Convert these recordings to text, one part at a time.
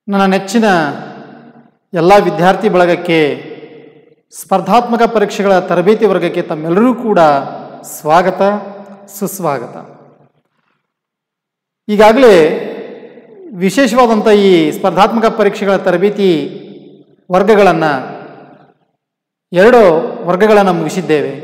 ನನ್ನ ನೆಚ್ಚಿನ ಎಲ್ಲ ವಿದ್ಯಾರ್ಥಿ ಬಳಗಕ್ಕೆ ಸ್ಪರ್ಧಾತ್ಮಕ ಪರೀಕ್ಷೆಗಳ ತರಬೇತಿ ವರ್ಗಕ್ಕೆ ತಮ್ಮೆಲ್ಲರೂ ಕೂಡ ಸ್ವಾಗತ ಸುಸ್ವಾಗತ ಈಗಾಗಲೇ ವಿಶೇಷವಾದಂಥ ಈ ಸ್ಪರ್ಧಾತ್ಮಕ ಪರೀಕ್ಷೆಗಳ ತರಬೇತಿ ವರ್ಗಗಳನ್ನು ಎರಡು ವರ್ಗಗಳನ್ನು ಮುಗಿಸಿದ್ದೇವೆ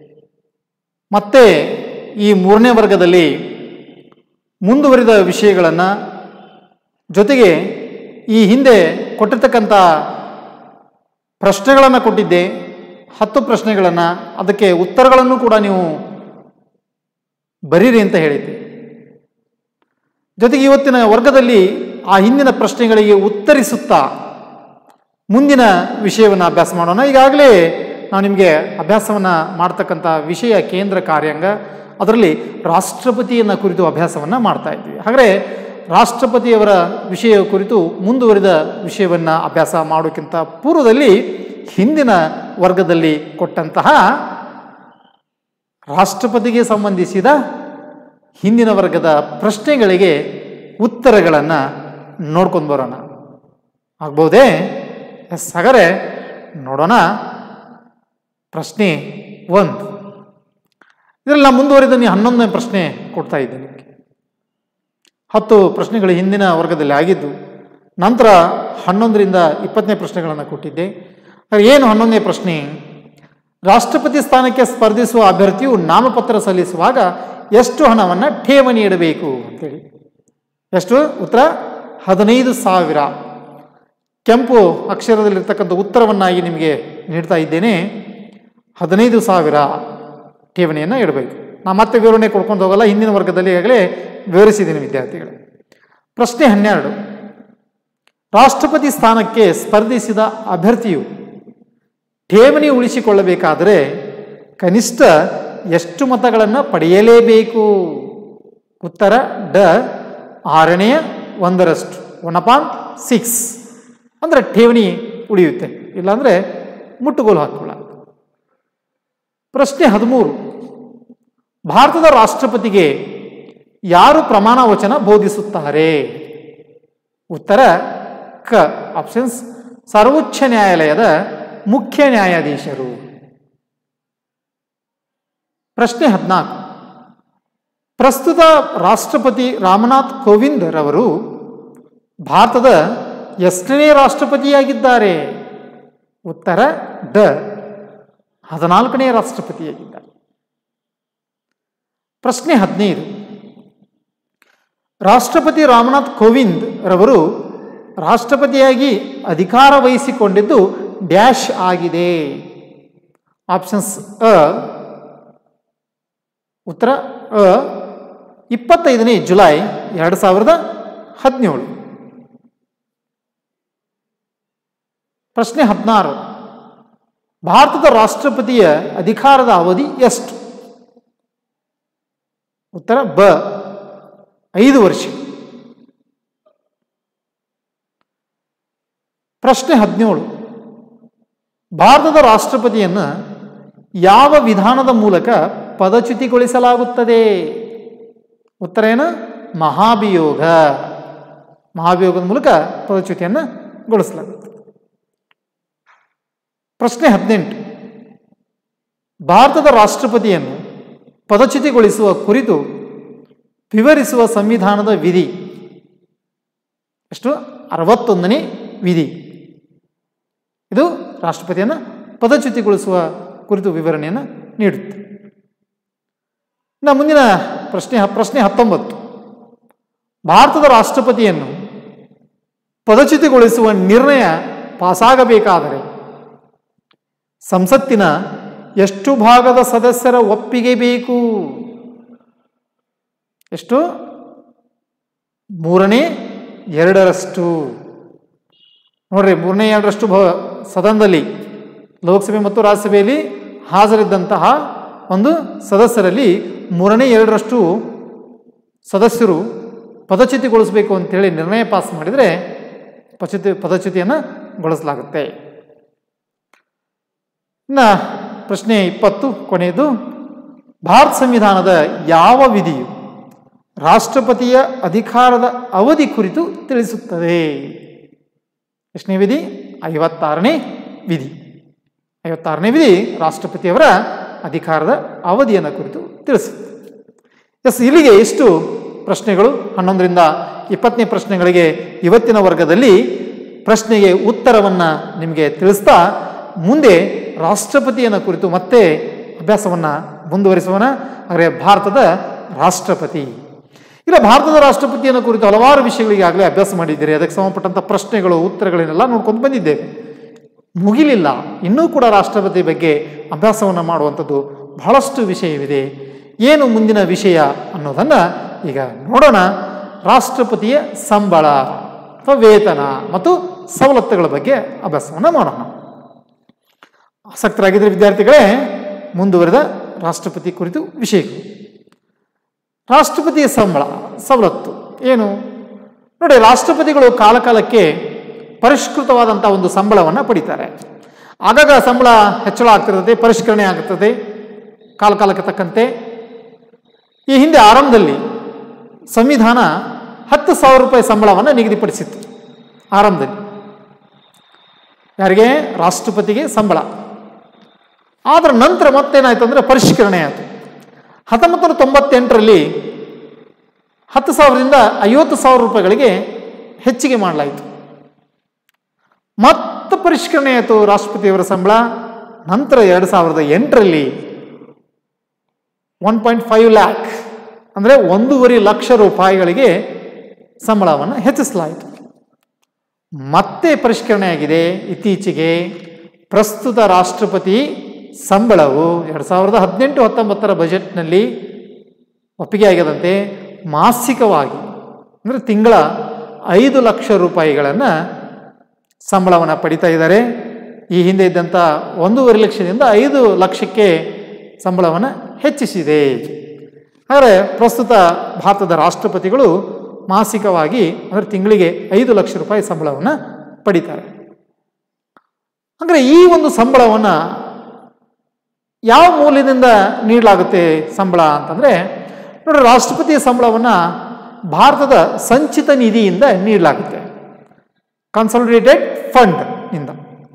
ಮತ್ತೆ ಈ ಮೂರನೇ ವರ್ಗದಲ್ಲಿ ಮುಂದುವರಿದ ವಿಷಯಗಳನ್ನು ಜೊತೆಗೆ ಈ ಹಿಂದೆ ಕೊಟ್ಟಿರ್ತಕ್ಕಂಥ ಪ್ರಶ್ನೆಗಳನ್ನು ಕೊಟ್ಟಿದ್ದೆ ಹತ್ತು ಪ್ರಶ್ನೆಗಳನ್ನು ಅದಕ್ಕೆ ಉತ್ತರಗಳನ್ನು ಕೂಡ ನೀವು ಬರೀರಿ ಅಂತ ಹೇಳಿದ್ದೆ ಜೊತೆಗೆ ಇವತ್ತಿನ ವರ್ಗದಲ್ಲಿ ಆ ಹಿಂದಿನ ಪ್ರಶ್ನೆಗಳಿಗೆ ಉತ್ತರಿಸುತ್ತಾ ಮುಂದಿನ ವಿಷಯವನ್ನು ಅಭ್ಯಾಸ ಮಾಡೋಣ ಈಗಾಗಲೇ ನಾವು ನಿಮಗೆ ಅಭ್ಯಾಸವನ್ನು ಮಾಡ್ತಕ್ಕಂಥ ವಿಷಯ ಕೇಂದ್ರ ಕಾರ್ಯಾಂಗ ಅದರಲ್ಲಿ ರಾಷ್ಟ್ರಪತಿಯನ್ನು ಕುರಿತು ಅಭ್ಯಾಸವನ್ನು ಮಾಡ್ತಾ ಇದ್ದೀವಿ ಹಾಗಾದರೆ ರಾಷ್ಟ್ರಪತಿಯವರ ವಿಷಯ ಕುರಿತು ಮುಂದುವರಿದ ವಿಷಯವನ್ನು ಅಭ್ಯಾಸ ಮಾಡೋಕ್ಕಿಂತ ಪೂರ್ವದಲ್ಲಿ ಹಿಂದಿನ ವರ್ಗದಲ್ಲಿ ಕೊಟ್ಟಂತಹ ರಾಷ್ಟ್ರಪತಿಗೆ ಸಂಬಂಧಿಸಿದ ಹಿಂದಿನ ವರ್ಗದ ಪ್ರಶ್ನೆಗಳಿಗೆ ಉತ್ತರಗಳನ್ನು ನೋಡ್ಕೊಂಡು ಬರೋಣ ಆಗ್ಬೋದೇ ಎಸ್ ಹಾಗಾದರೆ ನೋಡೋಣ ಪ್ರಶ್ನೆ ಒಂದು ಇದರಲ್ಲಿ ನಾನು ಮುಂದುವರಿದ ನೀವು ಹನ್ನೊಂದನೇ ಪ್ರಶ್ನೆ ಕೊಡ್ತಾ ಇದ್ದೆ ನಿಮಗೆ ಹತ್ತು ಪ್ರಶ್ನೆಗಳು ಹಿಂದಿನ ವರ್ಗದಲ್ಲಿ ಆಗಿದ್ದು ನಂತರ ಹನ್ನೊಂದರಿಂದ ಇಪ್ಪತ್ತನೇ ಪ್ರಶ್ನೆಗಳನ್ನು ಕೊಟ್ಟಿದ್ದೆ ಹಾಗೆ ಏನು ಹನ್ನೊಂದನೇ ಪ್ರಶ್ನೆ ರಾಷ್ಟ್ರಪತಿ ಸ್ಥಾನಕ್ಕೆ ಸ್ಪರ್ಧಿಸುವ ಅಭ್ಯರ್ಥಿಯು ನಾಮಪತ್ರ ಸಲ್ಲಿಸುವಾಗ ಎಷ್ಟು ಹಣವನ್ನು ಠೇವಣಿ ಇಡಬೇಕು ಅಂತೇಳಿ ಎಷ್ಟು ಉತ್ತರ ಹದಿನೈದು ಸಾವಿರ ಕೆಂಪು ಅಕ್ಷರದಲ್ಲಿರ್ತಕ್ಕಂಥ ಉತ್ತರವನ್ನಾಗಿ ನಿಮಗೆ ನೀಡ್ತಾ ಇದ್ದೇನೆ ಹದಿನೈದು ಸಾವಿರ ಠೇವಣಿಯನ್ನು ಇಡಬೇಕು ನಾನು ಮತ್ತೆ ವಿವರಣೆ ಕೊಡ್ಕೊಂಡು ಹೋಗಲ್ಲ ಹಿಂದಿನ ವರ್ಗದಲ್ಲಿ ಈಗಾಗಲೇ ವಿವರಿಸಿದ್ದೀನಿ ವಿದ್ಯಾರ್ಥಿಗಳು ಪ್ರಶ್ನೆ ಹನ್ನೆರಡು ರಾಷ್ಟ್ರಪತಿ ಸ್ಥಾನಕ್ಕೆ ಸ್ಪರ್ಧಿಸಿದ ಅಭ್ಯರ್ಥಿಯು ಠೇವಣಿ ಉಳಿಸಿಕೊಳ್ಳಬೇಕಾದರೆ ಕನಿಷ್ಠ ಎಷ್ಟು ಮತಗಳನ್ನು ಪಡೆಯಲೇಬೇಕು ಉತ್ತರ ಡ ಆರನೆಯ ಒಂದರಷ್ಟು ಒನ್ ಅಪಾನ್ ಸಿಕ್ಸ್ ಅಂದರೆ ಠೇವಣಿ ಉಳಿಯುತ್ತೆ ಇಲ್ಲಾಂದರೆ ಮುಟ್ಟುಗೋಲು ಹಾಕೊಳ್ಳ ಪ್ರಶ್ನೆ ಹದಿಮೂರು ಭಾರತದ ರಾಷ್ಟ್ರಪತಿಗೆ ಯಾರು ಪ್ರಮಾಣ ವಚನ ಬೋಧಿಸುತ್ತಾರೆ ಉತ್ತರ ಕ ಆಪ್ಷನ್ಸ್ ಸರ್ವೋಚ್ಚ ನ್ಯಾಯಾಲಯದ ಮುಖ್ಯ ನ್ಯಾಯಾಧೀಶರು ಪ್ರಶ್ನೆ ಹದಿನಾಲ್ಕು ಪ್ರಸ್ತುತ ರಾಷ್ಟ್ರಪತಿ ರಾಮನಾಥ್ ಕೋವಿಂದ್ ರವರು ಭಾರತದ ಎಷ್ಟನೇ ರಾಷ್ಟ್ರಪತಿಯಾಗಿದ್ದಾರೆ ಉತ್ತರ ಡ ಹದಿನಾಲ್ಕನೇ ರಾಷ್ಟ್ರಪತಿಯಾಗಿದ್ದಾರೆ ಪ್ರಶ್ನೆ ಹದಿನೈದು ರಾಷ್ಟ್ರಪತಿ ರಾಮನಾಥ್ ಕೋವಿಂದ್ ರವರು ರಾಷ್ಟ್ರಪತಿಯಾಗಿ ಅಧಿಕಾರ ವಹಿಸಿಕೊಂಡಿದ್ದು ಡ್ಯಾಶ್ ಆಗಿದೆ ಆಪ್ಷನ್ಸ್ ಅ ಉತ್ತರ ಅ ಇಪ್ಪತ್ತೈದನೇ ಜುಲೈ ಎರಡು ಸಾವಿರದ ಹದಿನೇಳು ಪ್ರಶ್ನೆ ಹದಿನಾರು ಭಾರತದ ರಾಷ್ಟ್ರಪತಿಯ ಅಧಿಕಾರದ ಅವಧಿ ಎಷ್ಟು ಉತ್ತರ ಬ ಐದು ವರ್ಷ ಪ್ರಶ್ನೆ ಹದಿನೇಳು ಭಾರತದ ರಾಷ್ಟ್ರಪತಿಯನ್ನು ಯಾವ ವಿಧಾನದ ಮೂಲಕ ಪದಚ್ಯುತಿಗೊಳಿಸಲಾಗುತ್ತದೆ ಉತ್ತರ ಏನು ಮಹಾಭಿಯೋಗ ಮಹಾಭಿಯೋಗದ ಮೂಲಕ ಪದಚ್ಯುತಿಯನ್ನು ಗೊಳಿಸಲಾಗುತ್ತದೆ ಪ್ರಶ್ನೆ ಹದಿನೆಂಟು ಭಾರತದ ರಾಷ್ಟ್ರಪತಿಯನ್ನು ಪದಚ್ಯುತಿಗೊಳಿಸುವ ಕುರಿತು ವಿವರಿಸುವ ಸಂವಿಧಾನದ ವಿಧಿ ಎಷ್ಟು ಅರವತ್ತೊಂದನೇ ವಿಧಿ ಇದು ರಾಷ್ಟ್ರಪತಿಯನ್ನು ಪದಚ್ಯುತಿಗೊಳಿಸುವ ಕುರಿತು ವಿವರಣೆಯನ್ನು ನೀಡುತ್ತೆ ಇನ್ನು ಮುಂದಿನ ಪ್ರಶ್ನೆ ಪ್ರಶ್ನೆ ಹತ್ತೊಂಬತ್ತು ಭಾರತದ ರಾಷ್ಟ್ರಪತಿಯನ್ನು ಪದಚ್ಯುತಿಗೊಳಿಸುವ ನಿರ್ಣಯ ಪಾಸಾಗಬೇಕಾದರೆ ಸಂಸತ್ತಿನ ಎಷ್ಟು ಭಾಗದ ಸದಸ್ಯರ ಒಪ್ಪಿಗೆ ಬೇಕು ಎಷ್ಟು ಮೂರನೇ ಎರಡರಷ್ಟು ನೋಡ್ರಿ ಮೂರನೇ ಎರಡರಷ್ಟು ಭ ಸದನದಲ್ಲಿ ಲೋಕಸಭೆ ಮತ್ತು ರಾಜ್ಯಸಭೆಯಲ್ಲಿ ಹಾಜರಿದ್ದಂತಹ ಒಂದು ಸದಸ್ಯರಲ್ಲಿ ಮೂರನೇ ಎರಡರಷ್ಟು ಸದಸ್ಯರು ಪದಚ್ಯುತಿಗೊಳಿಸಬೇಕು ಅಂತೇಳಿ ನಿರ್ಣಯ ಪಾಸ್ ಮಾಡಿದರೆ ಪಚುತಿ ಪದಚ್ಯುತಿಯನ್ನು ಗೊಳಿಸಲಾಗುತ್ತೆ ಇನ್ನು ಪ್ರಶ್ನೆ ಇಪ್ಪತ್ತು ಕೊನೆಯದು ಭಾರತ ಸಂವಿಧಾನದ ಯಾವ ವಿಧಿಯು ರಾಷ್ಟ್ರಪತಿಯ ಅಧಿಕಾರದ ಅವಧಿ ಕುರಿತು ತಿಳಿಸುತ್ತದೆ ಎಷ್ಟನೇ ವಿಧಿ ಐವತ್ತಾರನೇ ವಿಧಿ ಐವತ್ತಾರನೇ ವಿಧಿ ರಾಷ್ಟ್ರಪತಿಯವರ ಅಧಿಕಾರದ ಅವಧಿಯನ್ನು ಕುರಿತು ತಿಳಿಸುತ್ತೆ ಎಸ್ ಇಲ್ಲಿಗೆ ಇಷ್ಟು ಪ್ರಶ್ನೆಗಳು ಹನ್ನೊಂದರಿಂದ ಇಪ್ಪತ್ತನೇ ಪ್ರಶ್ನೆಗಳಿಗೆ ಇವತ್ತಿನ ವರ್ಗದಲ್ಲಿ ಪ್ರಶ್ನೆಗೆ ಉತ್ತರವನ್ನು ನಿಮಗೆ ತಿಳಿಸ್ತಾ ಮುಂದೆ ರಾಷ್ಟ್ರಪತಿಯನ್ನು ಕುರಿತು ಮತ್ತೆ ಅಭ್ಯಾಸವನ್ನು ಮುಂದುವರಿಸೋಣ ಹಾಗೆ ಭಾರತದ ರಾಷ್ಟ್ರಪತಿ ಇಲ್ಲ ಭಾರತದ ರಾಷ್ಟ್ರಪತಿಯನ್ನು ಕುರಿತು ಹಲವಾರು ವಿಷಯಗಳಿಗೆ ಆಗಲೇ ಅಭ್ಯಾಸ ಮಾಡಿದ್ದೀರಿ ಅದಕ್ಕೆ ಸಂಬಂಧಪಟ್ಟಂಥ ಪ್ರಶ್ನೆಗಳು ಉತ್ತರಗಳನ್ನೆಲ್ಲ ನೋಡ್ಕೊಂಡು ಬಂದಿದ್ದೇವೆ ಮುಗಿಲಿಲ್ಲ ಇನ್ನೂ ಕೂಡ ರಾಷ್ಟ್ರಪತಿ ಬಗ್ಗೆ ಅಭ್ಯಾಸವನ್ನು ಮಾಡುವಂಥದ್ದು ಬಹಳಷ್ಟು ವಿಷಯವಿದೆ ಏನು ಮುಂದಿನ ವಿಷಯ ಅನ್ನೋದನ್ನು ಈಗ ನೋಡೋಣ ರಾಷ್ಟ್ರಪತಿಯ ಸಂಬಳ ಅಥವಾ ವೇತನ ಮತ್ತು ಸವಲತ್ತುಗಳ ಬಗ್ಗೆ ಅಭ್ಯಾಸವನ್ನು ಮಾಡೋಣ ಆಸಕ್ತರಾಗಿದ್ದರೆ ವಿದ್ಯಾರ್ಥಿಗಳೇ ಮುಂದುವರೆದ ರಾಷ್ಟ್ರಪತಿ ಕುರಿತು ವಿಷಯಗಳು ರಾಷ್ಟ್ರಪತಿಯ ಸಂಬಳ ಸವಲತ್ತು ಏನು ನೋಡಿ ರಾಷ್ಟ್ರಪತಿಗಳು ಕಾಲಕಾಲಕ್ಕೆ ಪರಿಷ್ಕೃತವಾದಂಥ ಒಂದು ಸಂಬಳವನ್ನು ಪಡಿತಾರೆ ಆಗಾಗ ಸಂಬಳ ಹೆಚ್ಚಳ ಆಗ್ತಿರ್ತದೆ ಪರಿಷ್ಕರಣೆ ಆಗುತ್ತದೆ ಕಾಲಕಾಲಕ್ಕೆ ತಕ್ಕಂತೆ ಈ ಹಿಂದೆ ಆರಂಭದಲ್ಲಿ ಸಂವಿಧಾನ ಹತ್ತು ಸಾವಿರ ರೂಪಾಯಿ ಸಂಬಳವನ್ನು ನಿಗದಿಪಡಿಸಿತ್ತು ಆರಂಭದಲ್ಲಿ ಯಾರಿಗೆ ರಾಷ್ಟ್ರಪತಿಗೆ ಸಂಬಳ ಆದ್ರ ನಂತರ ಮತ್ತೇನಾಯ್ತು ಅಂದರೆ ಪರಿಷ್ಕರಣೆ ಆಯಿತು ಹತ್ತೊಂಬತ್ತು ನೂರ ತೊಂಬತ್ತೆಂಟರಲ್ಲಿ ಹತ್ತು ಸಾವಿರದಿಂದ ಐವತ್ತು ಸಾವಿರ ರೂಪಾಯಿಗಳಿಗೆ ಹೆಚ್ಚಿಗೆ ಮಾಡಲಾಯಿತು ಮತ್ತೆ ಪರಿಷ್ಕರಣೆ ಆಯಿತು ರಾಷ್ಟ್ರಪತಿಯವರ ಸಂಬಳ ನಂತರ ಎರಡು ಸಾವಿರದ ಎಂಟರಲ್ಲಿ ಒನ್ ಪಾಯಿಂಟ್ ಫೈವ್ ಲ್ಯಾಕ್ ಅಂದರೆ ಒಂದೂವರೆ ಲಕ್ಷ ರೂಪಾಯಿಗಳಿಗೆ ಸಂಬಳವನ್ನು ಹೆಚ್ಚಿಸಲಾಯಿತು ಮತ್ತೆ ಪರಿಷ್ಕರಣೆ ಆಗಿದೆ ಇತ್ತೀಚೆಗೆ ಪ್ರಸ್ತುತ ರಾಷ್ಟ್ರಪತಿ ಸಂಬಳವು ಎರಡು ಸಾವಿರದ ಹದಿನೆಂಟು ಹತ್ತೊಂಬತ್ತರ ಬಜೆಟ್ನಲ್ಲಿ ಒಪ್ಪಿಗೆ ಆಗ್ಯದಂತೆ ಮಾಸಿಕವಾಗಿ ಅಂದರೆ ತಿಂಗಳ ಐದು ಲಕ್ಷ ರೂಪಾಯಿಗಳನ್ನು ಸಂಬಳವನ್ನು ಪಡಿತಾ ಇದ್ದಾರೆ ಈ ಹಿಂದೆ ಇದ್ದಂಥ ಒಂದೂವರೆ ಲಕ್ಷದಿಂದ ಐದು ಲಕ್ಷಕ್ಕೆ ಸಂಬಳವನ್ನು ಹೆಚ್ಚಿಸಿದೆ ಆದರೆ ಪ್ರಸ್ತುತ ಭಾರತದ ರಾಷ್ಟ್ರಪತಿಗಳು ಮಾಸಿಕವಾಗಿ ಅಂದರೆ ತಿಂಗಳಿಗೆ ಐದು ಲಕ್ಷ ರೂಪಾಯಿ ಸಂಬಳವನ್ನು ಪಡಿತಾರೆ ಅಂದರೆ ಈ ಒಂದು ಸಂಬಳವನ್ನು ಯಾವ ಮೂಲದಿಂದ ನೀಡಲಾಗುತ್ತೆ ಸಂಬಳ ಅಂತಂದರೆ ನೋಡಿ ರಾಷ್ಟ್ರಪತಿಯ ಸಂಬಳವನ್ನು ಭಾರತದ ಸಂಚಿತ ನಿಧಿಯಿಂದ ನೀಡಲಾಗುತ್ತೆ ಕನ್ಸಾಲಿಡೇಟೆಡ್ ಫಂಡ್ ಇಂದ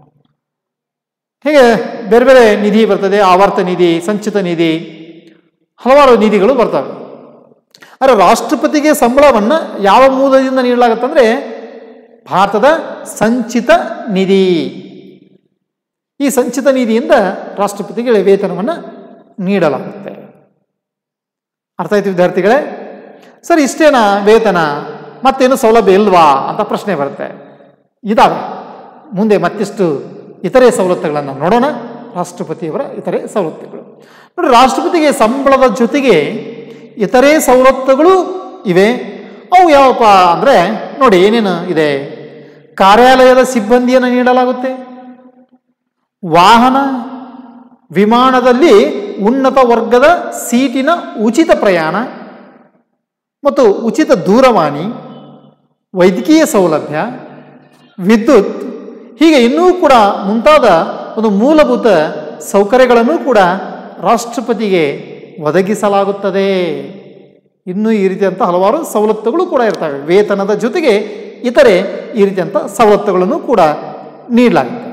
ಹೀಗೆ ಬೇರೆ ಬೇರೆ ನಿಧಿ ಬರ್ತದೆ ಆವರ್ತ ನಿಧಿ ಸಂಚಿತ ನಿಧಿ ಹಲವಾರು ನಿಧಿಗಳು ಬರ್ತವೆ ಆದರೆ ರಾಷ್ಟ್ರಪತಿಗೆ ಸಂಬಳವನ್ನು ಯಾವ ಮೂಲದಿಂದ ನೀಡಲಾಗುತ್ತಂದರೆ ಭಾರತದ ಸಂಚಿತ ನಿಧಿ ಈ ಸಂಚಿತ ನಿಧಿಯಿಂದ ರಾಷ್ಟ್ರಪತಿಗಳ ವೇತನವನ್ನು ನೀಡಲಾಗುತ್ತೆ ಅರ್ಥ ಆಯ್ತು ವಿದ್ಯಾರ್ಥಿಗಳೇ ಸರ್ ಇಷ್ಟೇನಾ ವೇತನ ಮತ್ತೇನು ಸೌಲಭ್ಯ ಇಲ್ವಾ ಅಂತ ಪ್ರಶ್ನೆ ಬರುತ್ತೆ ಇದಾವೆ ಮುಂದೆ ಮತ್ತಿಷ್ಟು ಇತರೆ ಸವಲತ್ತುಗಳನ್ನು ನೋಡೋಣ ರಾಷ್ಟ್ರಪತಿಯವರ ಇತರೆ ಸವಲತ್ತುಗಳು ನೋಡಿ ರಾಷ್ಟ್ರಪತಿಗೆ ಸಂಬಳದ ಜೊತೆಗೆ ಇತರೆ ಸವಲತ್ತುಗಳು ಇವೆ ಅವು ಯಾವಪ್ಪ ಅಂದರೆ ನೋಡಿ ಏನೇನು ಇದೆ ಕಾರ್ಯಾಲಯದ ಸಿಬ್ಬಂದಿಯನ್ನು ನೀಡಲಾಗುತ್ತೆ ವಾಹನ ವಿಮಾನದಲ್ಲಿ ಉನ್ನತ ವರ್ಗದ ಸೀಟಿನ ಉಚಿತ ಪ್ರಯಾಣ ಮತ್ತು ಉಚಿತ ದೂರವಾಣಿ ವೈದ್ಯಕೀಯ ಸೌಲಭ್ಯ ವಿದ್ಯುತ್ ಹೀಗೆ ಇನ್ನೂ ಕೂಡ ಮುಂತಾದ ಒಂದು ಮೂಲಭೂತ ಸೌಕರ್ಯಗಳನ್ನು ಕೂಡ ರಾಷ್ಟ್ರಪತಿಗೆ ಒದಗಿಸಲಾಗುತ್ತದೆ ಇನ್ನೂ ಈ ರೀತಿಯಂಥ ಹಲವಾರು ಸವಲತ್ತುಗಳು ಕೂಡ ಇರ್ತವೆ ವೇತನದ ಜೊತೆಗೆ ಇತರೆ ಈ ರೀತಿಯಂಥ ಸವಲತ್ತುಗಳನ್ನು ಕೂಡ ನೀಡಲಾಗುತ್ತೆ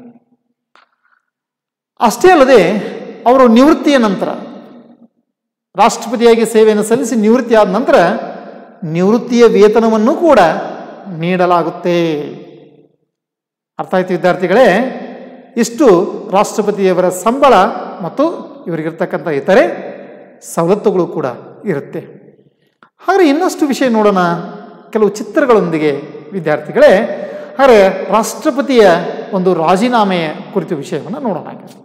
ಅಷ್ಟೇ ಅಲ್ಲದೆ ಅವರು ನಿವೃತ್ತಿಯ ನಂತರ ರಾಷ್ಟ್ರಪತಿಯಾಗಿ ಸೇವೆಯನ್ನು ಸಲ್ಲಿಸಿ ನಿವೃತ್ತಿ ಆದ ನಂತರ ನಿವೃತ್ತಿಯ ವೇತನವನ್ನು ಕೂಡ ನೀಡಲಾಗುತ್ತೆ ಅರ್ಥ ಆಯ್ತು ವಿದ್ಯಾರ್ಥಿಗಳೇ ಇಷ್ಟು ರಾಷ್ಟ್ರಪತಿಯವರ ಸಂಬಳ ಮತ್ತು ಇವರಿಗಿರ್ತಕ್ಕಂಥ ಇತರೆ ಸವಲತ್ತುಗಳು ಕೂಡ ಇರುತ್ತೆ ಹಾಗೆ ಇನ್ನಷ್ಟು ವಿಷಯ ನೋಡೋಣ ಕೆಲವು ಚಿತ್ರಗಳೊಂದಿಗೆ ವಿದ್ಯಾರ್ಥಿಗಳೇ ಹಾಗೆ ರಾಷ್ಟ್ರಪತಿಯ ಒಂದು ರಾಜೀನಾಮೆಯ ಕುರಿತು ವಿಷಯವನ್ನು ನೋಡೋಣ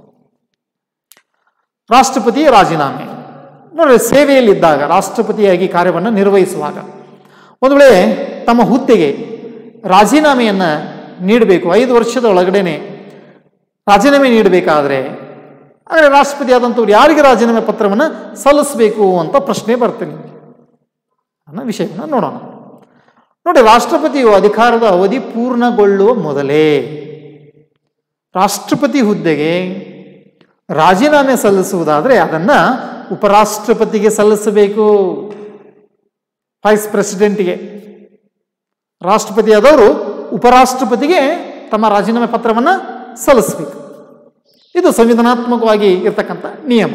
ರಾಷ್ಟ್ರಪತಿಯ ರಾಜೀನಾಮೆ ನೋಡಿ ಸೇವೆಯಲ್ಲಿದ್ದಾಗ ರಾಷ್ಟ್ರಪತಿಯಾಗಿ ಕಾರ್ಯವನ್ನು ನಿರ್ವಹಿಸುವಾಗ ಒಂದು ವೇಳೆ ತಮ್ಮ ಹುದ್ದೆಗೆ ರಾಜೀನಾಮೆಯನ್ನು ನೀಡಬೇಕು ಐದು ವರ್ಷದ ಒಳಗಡೆನೆ ರಾಜೀನಾಮೆ ನೀಡಬೇಕಾದ್ರೆ ಆದರೆ ರಾಷ್ಟ್ರಪತಿ ಆದಂಥವ್ರು ಯಾರಿಗೆ ರಾಜೀನಾಮೆ ಪತ್ರವನ್ನು ಸಲ್ಲಿಸಬೇಕು ಅಂತ ಪ್ರಶ್ನೆ ಬರ್ತೇನೆ ನಿಮಗೆ ಅನ್ನೋ ವಿಷಯವನ್ನು ನೋಡೋಣ ನೋಡಿ ರಾಷ್ಟ್ರಪತಿಯು ಅಧಿಕಾರದ ಅವಧಿ ಪೂರ್ಣಗೊಳ್ಳುವ ಮೊದಲೇ ರಾಷ್ಟ್ರಪತಿ ಹುದ್ದೆಗೆ ರಾಜೀನಾಮೆ ಸಲ್ಲಿಸುವುದಾದರೆ ಅದನ್ನು ಉಪರಾಷ್ಟ್ರಪತಿಗೆ ಸಲ್ಲಿಸಬೇಕು ವೈಸ್ ಪ್ರೆಸಿಡೆಂಟ್ಗೆ ರಾಷ್ಟ್ರಪತಿಯಾದವರು ಉಪರಾಷ್ಟ್ರಪತಿಗೆ ತಮ್ಮ ರಾಜೀನಾಮೆ ಪತ್ರವನ್ನು ಸಲ್ಲಿಸಬೇಕು ಇದು ಸಂವಿಧಾನಾತ್ಮಕವಾಗಿ ಇರ್ತಕ್ಕಂಥ ನಿಯಮ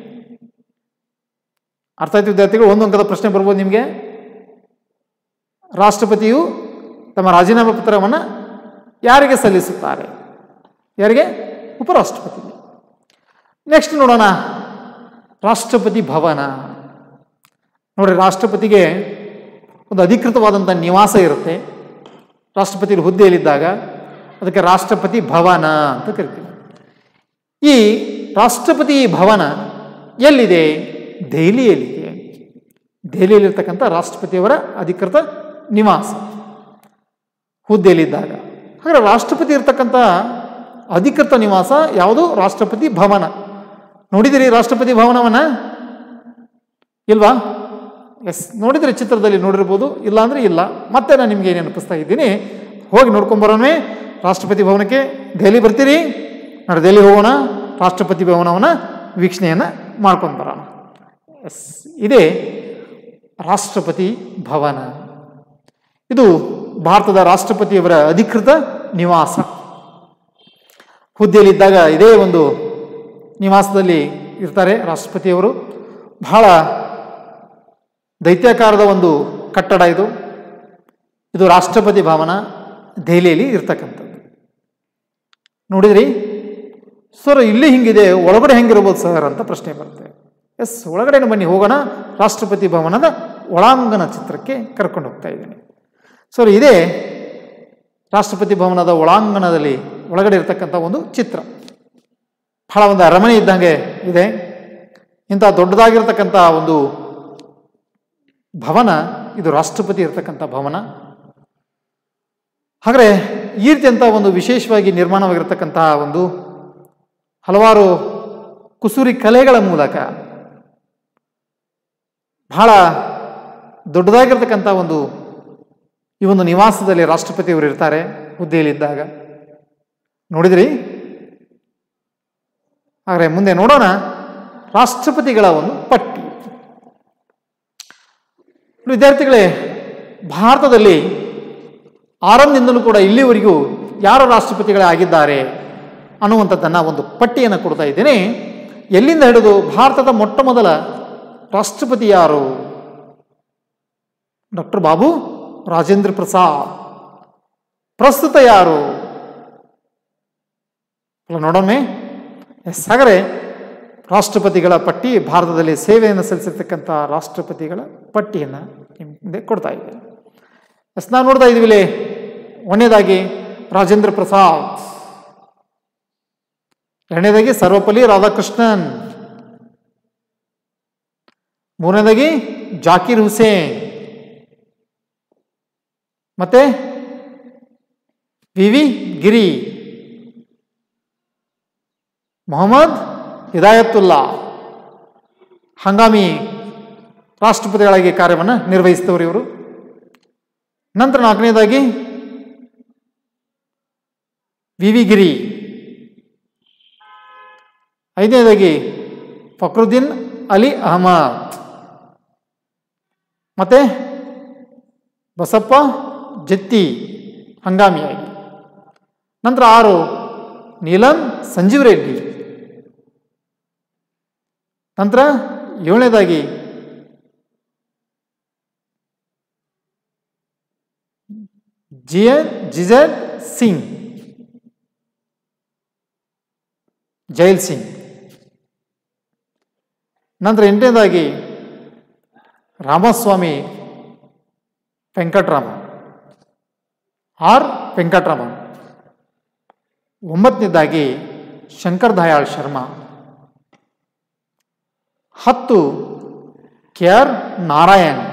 ಅರ್ಥ ಆಯ್ತು ವಿದ್ಯಾರ್ಥಿಗಳು ಒಂದು ಅಂಕದ ಪ್ರಶ್ನೆ ಬರ್ಬೋದು ನಿಮಗೆ ರಾಷ್ಟ್ರಪತಿಯು ತಮ್ಮ ರಾಜೀನಾಮೆ ಪತ್ರವನ್ನು ಯಾರಿಗೆ ಸಲ್ಲಿಸುತ್ತಾರೆ ಯಾರಿಗೆ ಉಪರಾಷ್ಟ್ರಪತಿಗೆ ನೆಕ್ಸ್ಟ್ ನೋಡೋಣ ರಾಷ್ಟ್ರಪತಿ ಭವನ ನೋಡಿ ರಾಷ್ಟ್ರಪತಿಗೆ ಒಂದು ಅಧಿಕೃತವಾದಂಥ ನಿವಾಸ ಇರುತ್ತೆ ರಾಷ್ಟ್ರಪತಿ ಹುದ್ದೆಯಲ್ಲಿದ್ದಾಗ ಅದಕ್ಕೆ ರಾಷ್ಟ್ರಪತಿ ಭವನ ಅಂತ ಕರಿತೀವಿ ಈ ರಾಷ್ಟ್ರಪತಿ ಭವನ ಎಲ್ಲಿದೆ ದೆಹಲಿಯಲ್ಲಿದೆ ದೆಹಲಿಯಲ್ಲಿರ್ತಕ್ಕಂಥ ರಾಷ್ಟ್ರಪತಿಯವರ ಅಧಿಕೃತ ನಿವಾಸ ಹುದ್ದೆಯಲ್ಲಿದ್ದಾಗ ಹಾಗಾದ್ರೆ ರಾಷ್ಟ್ರಪತಿ ಇರ್ತಕ್ಕಂಥ ಅಧಿಕೃತ ನಿವಾಸ ಯಾವುದು ರಾಷ್ಟ್ರಪತಿ ಭವನ ನೋಡಿದಿರಿ ರಾಷ್ಟ್ರಪತಿ ಭವನವನ್ನ ಇಲ್ವಾ ಎಸ್ ನೋಡಿದರೆ ಚಿತ್ರದಲ್ಲಿ ನೋಡಿರ್ಬೋದು ಇಲ್ಲ ಅಂದರೆ ಇಲ್ಲ ಮತ್ತೆ ನಾನು ನಿಮಗೆ ನೆನಪಿಸ್ತಾ ಇದ್ದೀನಿ ಹೋಗಿ ನೋಡ್ಕೊಂಬರೋಣವೇ ರಾಷ್ಟ್ರಪತಿ ಭವನಕ್ಕೆ ದೆಹಲಿ ಬರ್ತೀರಿ ನಾವು ದೆಹಲಿ ಹೋಗೋಣ ರಾಷ್ಟ್ರಪತಿ ಭವನವನ್ನು ವೀಕ್ಷಣೆಯನ್ನು ಮಾಡ್ಕೊಂಡು ಬರೋಣ ಎಸ್ ಇದೇ ರಾಷ್ಟ್ರಪತಿ ಭವನ ಇದು ಭಾರತದ ರಾಷ್ಟ್ರಪತಿಯವರ ಅಧಿಕೃತ ನಿವಾಸ ಹುದ್ದೆಯಲ್ಲಿದ್ದಾಗ ಇದೇ ಒಂದು ನಿವಾಸದಲ್ಲಿ ಇರ್ತಾರೆ ರಾಷ್ಟ್ರಪತಿಯವರು ಬಹಳ ದೈತ್ಯಾಕಾರದ ಒಂದು ಕಟ್ಟಡ ಇದು ಇದು ರಾಷ್ಟ್ರಪತಿ ಭವನ ದೆಹಲಿಯಲ್ಲಿ ಇರ್ತಕ್ಕಂಥದ್ದು ನೋಡಿದ್ರಿ ಸರ್ ಇಲ್ಲಿ ಹಿಂಗಿದೆ ಒಳಗಡೆ ಹೆಂಗಿರ್ಬೋದು ಸರ್ ಅಂತ ಪ್ರಶ್ನೆ ಬರುತ್ತೆ ಎಸ್ ಒಳಗಡೆ ಬನ್ನಿ ಹೋಗೋಣ ರಾಷ್ಟ್ರಪತಿ ಭವನದ ಒಳಾಂಗಣ ಚಿತ್ರಕ್ಕೆ ಕರ್ಕೊಂಡು ಹೋಗ್ತಾ ಇದ್ದೀನಿ ಸರ್ ಇದೇ ರಾಷ್ಟ್ರಪತಿ ಭವನದ ಒಳಾಂಗಣದಲ್ಲಿ ಒಳಗಡೆ ಇರತಕ್ಕಂಥ ಒಂದು ಚಿತ್ರ ಬಹಳ ಒಂದು ಅರಮನೆ ಇದ್ದಂಗೆ ಇದೆ ಇಂಥ ದೊಡ್ಡದಾಗಿರ್ತಕ್ಕಂಥ ಒಂದು ಭವನ ಇದು ರಾಷ್ಟ್ರಪತಿ ಇರತಕ್ಕಂಥ ಭವನ ಹಾಗಾದರೆ ಈ ರೀತಿಯಂಥ ಒಂದು ವಿಶೇಷವಾಗಿ ನಿರ್ಮಾಣವಾಗಿರ್ತಕ್ಕಂತಹ ಒಂದು ಹಲವಾರು ಕುಸುರಿ ಕಲೆಗಳ ಮೂಲಕ ಬಹಳ ದೊಡ್ಡದಾಗಿರ್ತಕ್ಕಂಥ ಒಂದು ಈ ಒಂದು ನಿವಾಸದಲ್ಲಿ ರಾಷ್ಟ್ರಪತಿಯವರು ಇರ್ತಾರೆ ಹುದ್ದೆಯಲ್ಲಿದ್ದಾಗ ನೋಡಿದ್ರಿ ಹಾಗಾದ್ರೆ ಮುಂದೆ ನೋಡೋಣ ರಾಷ್ಟ್ರಪತಿಗಳ ಒಂದು ಪಟ್ಟಿ ವಿದ್ಯಾರ್ಥಿಗಳೇ ಭಾರತದಲ್ಲಿ ಆರಂಭದಿಂದಲೂ ಕೂಡ ಇಲ್ಲಿವರೆಗೂ ಯಾರು ರಾಷ್ಟ್ರಪತಿಗಳೇ ಆಗಿದ್ದಾರೆ ಅನ್ನುವಂಥದ್ದನ್ನು ಒಂದು ಪಟ್ಟಿಯನ್ನು ಕೊಡ್ತಾ ಇದ್ದೇನೆ ಎಲ್ಲಿಂದ ಹಿಡಿದು ಭಾರತದ ಮೊಟ್ಟ ಮೊದಲ ರಾಷ್ಟ್ರಪತಿ ಯಾರು ಡಾಕ್ಟರ್ ಬಾಬು ರಾಜೇಂದ್ರ ಪ್ರಸಾದ್ ಪ್ರಸ್ತುತ ಯಾರು ಅಲ್ಲ ನೋಡೊಮ್ಮೆ ಎಸ್ ಹಾಗಾದ್ರೆ ರಾಷ್ಟ್ರಪತಿಗಳ ಪಟ್ಟಿ ಭಾರತದಲ್ಲಿ ಸೇವೆಯನ್ನು ಸಲ್ಲಿಸಿರ್ತಕ್ಕಂಥ ರಾಷ್ಟ್ರಪತಿಗಳ ಪಟ್ಟಿಯನ್ನು ನಿಮ್ಮ ಮುಂದೆ ಕೊಡ್ತಾ ಇದ್ದೇನೆ ಎಸ್ ನಾವು ನೋಡ್ತಾ ಇದ್ದೀವಿ ಇಲ್ಲಿ ಒಂದನೇದಾಗಿ ರಾಜೇಂದ್ರ ಪ್ರಸಾದ್ ಎರಡನೇದಾಗಿ ಸರ್ವಪಲ್ಲಿ ರಾಧಾಕೃಷ್ಣನ್ ಮೂರನೇದಾಗಿ ಜಾಕೀರ್ ಹುಸೇನ್ ಮತ್ತೆ ವಿ ವಿ ಗಿರಿ ಮೊಹಮ್ಮದ್ ಹಿದಾಯತುಲ್ಲಾ ಹಂಗಾಮಿ ರಾಷ್ಟ್ರಪತಿಗಳಾಗಿ ಕಾರ್ಯವನ್ನು ನಿರ್ವಹಿಸಿದವರು ಇವರು ನಂತರ ನಾಲ್ಕನೇದಾಗಿ ವಿ ವಿ ಗಿರಿ ಐದನೇದಾಗಿ ಫಕ್ರುದ್ದೀನ್ ಅಲಿ ಅಹಮದ್ ಮತ್ತೆ ಬಸಪ್ಪ ಜತ್ತಿ ಹಂಗಾಮಿಯಾಗಿ ನಂತರ ಆರು ನೀಲಂ ಸಂಜೀವ್ ರೆಡ್ಡಿ ನಂತರ ಏಳನೇದಾಗಿ ಜಿ ಎನ್ ಜಿಜೆಡ್ ಸಿಂಗ್ ಜೈಲ್ ಸಿಂಗ್ ನಂತರ ಎಂಟನೇದಾಗಿ ರಾಮಸ್ವಾಮಿ ವೆಂಕಟರಾಮ ಆರ್ ವೆಂಕಟರಾಮನ್ ಒಂಬತ್ತನೇದಾಗಿ ಶಂಕರ್ ದಯಾಳ್ ಶರ್ಮಾ ಹತ್ತು ಕೆ ಆರ್ ನಾರಾಯಣ್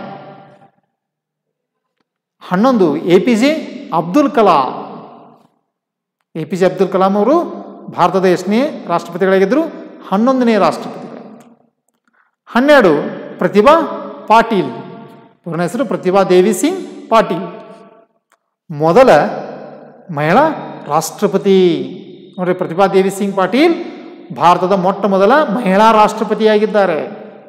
ಹನ್ನೊಂದು A P J Abdul Kalam A P J Abdul Kalam ಅವರು ಭಾರತದ ಎಷ್ಟನೇ ರಾಷ್ಟ್ರಪತಿಗಳಾಗಿದ್ದರು ಹನ್ನೊಂದನೇ ರಾಷ್ಟ್ರಪತಿಗಳಾಗಿದ್ದರು ಹನ್ನೆರಡು ಪ್ರತಿಭಾ ಪಾಟೀಲ್ ಪೂರ್ಣ ಹೆಸರು ಪ್ರತಿಭಾ ದೇವಿ ಸಿಂಗ್ ಪಾಟೀಲ್ ಮೊದಲ ಮಹಿಳಾ ರಾಷ್ಟ್ರಪತಿ ನೋಡ್ರಿ ಪ್ರತಿಭಾ ದೇವಿ ಸಿಂಗ್ ಪಾಟೀಲ್ ಭಾರತದ ಮೊಟ್ಟ ಮೊದಲ ಮಹಿಳಾ ರಾಷ್ಟ್ರಪತಿಯಾಗಿದ್ದಾರೆ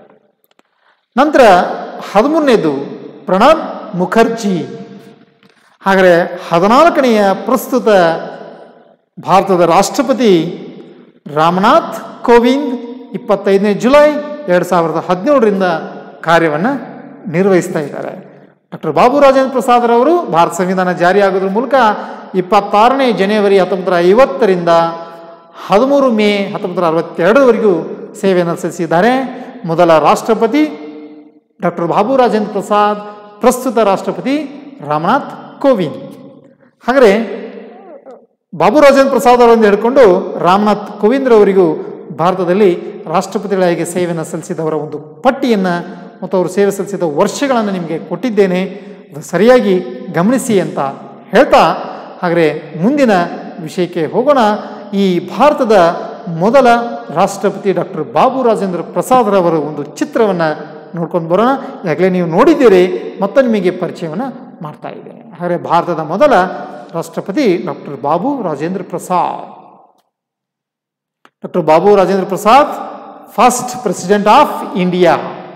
ನಂತರ ಹದಿಮೂರನೇದು ಪ್ರಣಬ್ ಮುಖರ್ಜಿ ಹಾಗಾದರೆ ಹದಿನಾಲ್ಕನೆಯ ಪ್ರಸ್ತುತ ಭಾರತದ ರಾಷ್ಟ್ರಪತಿ ರಾಮನಾಥ್ ಕೋವಿಂದ್ ಇಪ್ಪತ್ತೈದನೇ ಜುಲೈ ಎರಡು ಸಾವಿರದ ಹದಿನೇಳರಿಂದ ಕಾರ್ಯವನ್ನು ನಿರ್ವಹಿಸ್ತಾ ಇದ್ದಾರೆ ಡಾಕ್ಟರ್ ಬಾಬು ರಾಜೇಂದ್ರ ಪ್ರಸಾದ್ರವರು ಭಾರತ ಸಂವಿಧಾನ ಜಾರಿಯಾಗೋದ್ರ ಮೂಲಕ ಇಪ್ಪತ್ತಾರನೇ ಜನವರಿ ಹತ್ತೊಂಬತ್ತು ನೂರ ಐವತ್ತರಿಂದ ಹದಿಮೂರು ಮೇ ಹತ್ತೊಂಬತ್ತು ನೂರ ಅರವತ್ತೆರಡರವರೆಗೂ ಸೇವೆಯನ್ನು ಸಲ್ಲಿಸಿದ್ದಾರೆ ಮೊದಲ ರಾಷ್ಟ್ರಪತಿ ಡಾಕ್ಟರ್ ಬಾಬು ರಾಜೇಂದ್ರ ಪ್ರಸಾದ್ ಪ್ರಸ್ತುತ ರಾಷ್ಟ್ರಪತಿ ರಾಮನಾಥ್ ಕೋವಿಂದ್ ಹಾಗಾದರೆ ಬಾಬು ರಾಜೇಂದ್ರ ಪ್ರಸಾದ್ ಅವರನ್ನು ಹಿಡ್ಕೊಂಡು ರಾಮನಾಥ್ ಕೋವಿಂದ್ರವರಿಗೂ ಭಾರತದಲ್ಲಿ ರಾಷ್ಟ್ರಪತಿಗಳಾಗಿ ಸೇವೆಯನ್ನು ಸಲ್ಲಿಸಿದವರ ಒಂದು ಪಟ್ಟಿಯನ್ನು ಮತ್ತು ಅವರು ಸೇವೆ ಸಲ್ಲಿಸಿದ ವರ್ಷಗಳನ್ನು ನಿಮಗೆ ಕೊಟ್ಟಿದ್ದೇನೆ ಅದು ಸರಿಯಾಗಿ ಗಮನಿಸಿ ಅಂತ ಹೇಳ್ತಾ ಹಾಗಾದರೆ ಮುಂದಿನ ವಿಷಯಕ್ಕೆ ಹೋಗೋಣ ಈ ಭಾರತದ ಮೊದಲ ರಾಷ್ಟ್ರಪತಿ ಡಾಕ್ಟರ್ ಬಾಬು ರಾಜೇಂದ್ರ ಪ್ರಸಾದ್ರವರ ಒಂದು ಚಿತ್ರವನ್ನು ನೋಡ್ಕೊಂಡು ಬರೋಣ ಈಗಾಗಲೇ ನೀವು ನೋಡಿದ್ದೀರಿ ಮತ್ತೆ ನಿಮಗೆ ಪರಿಚಯವನ್ನು ಮಾಡ್ತಾ ಇದ್ದೇನೆ ಹಾಗಾದರೆ ಭಾರತದ ಮೊದಲ ರಾಷ್ಟ್ರಪತಿ doctor Babu Rajendra Prasad doctor Babu Rajendra Prasad first president of India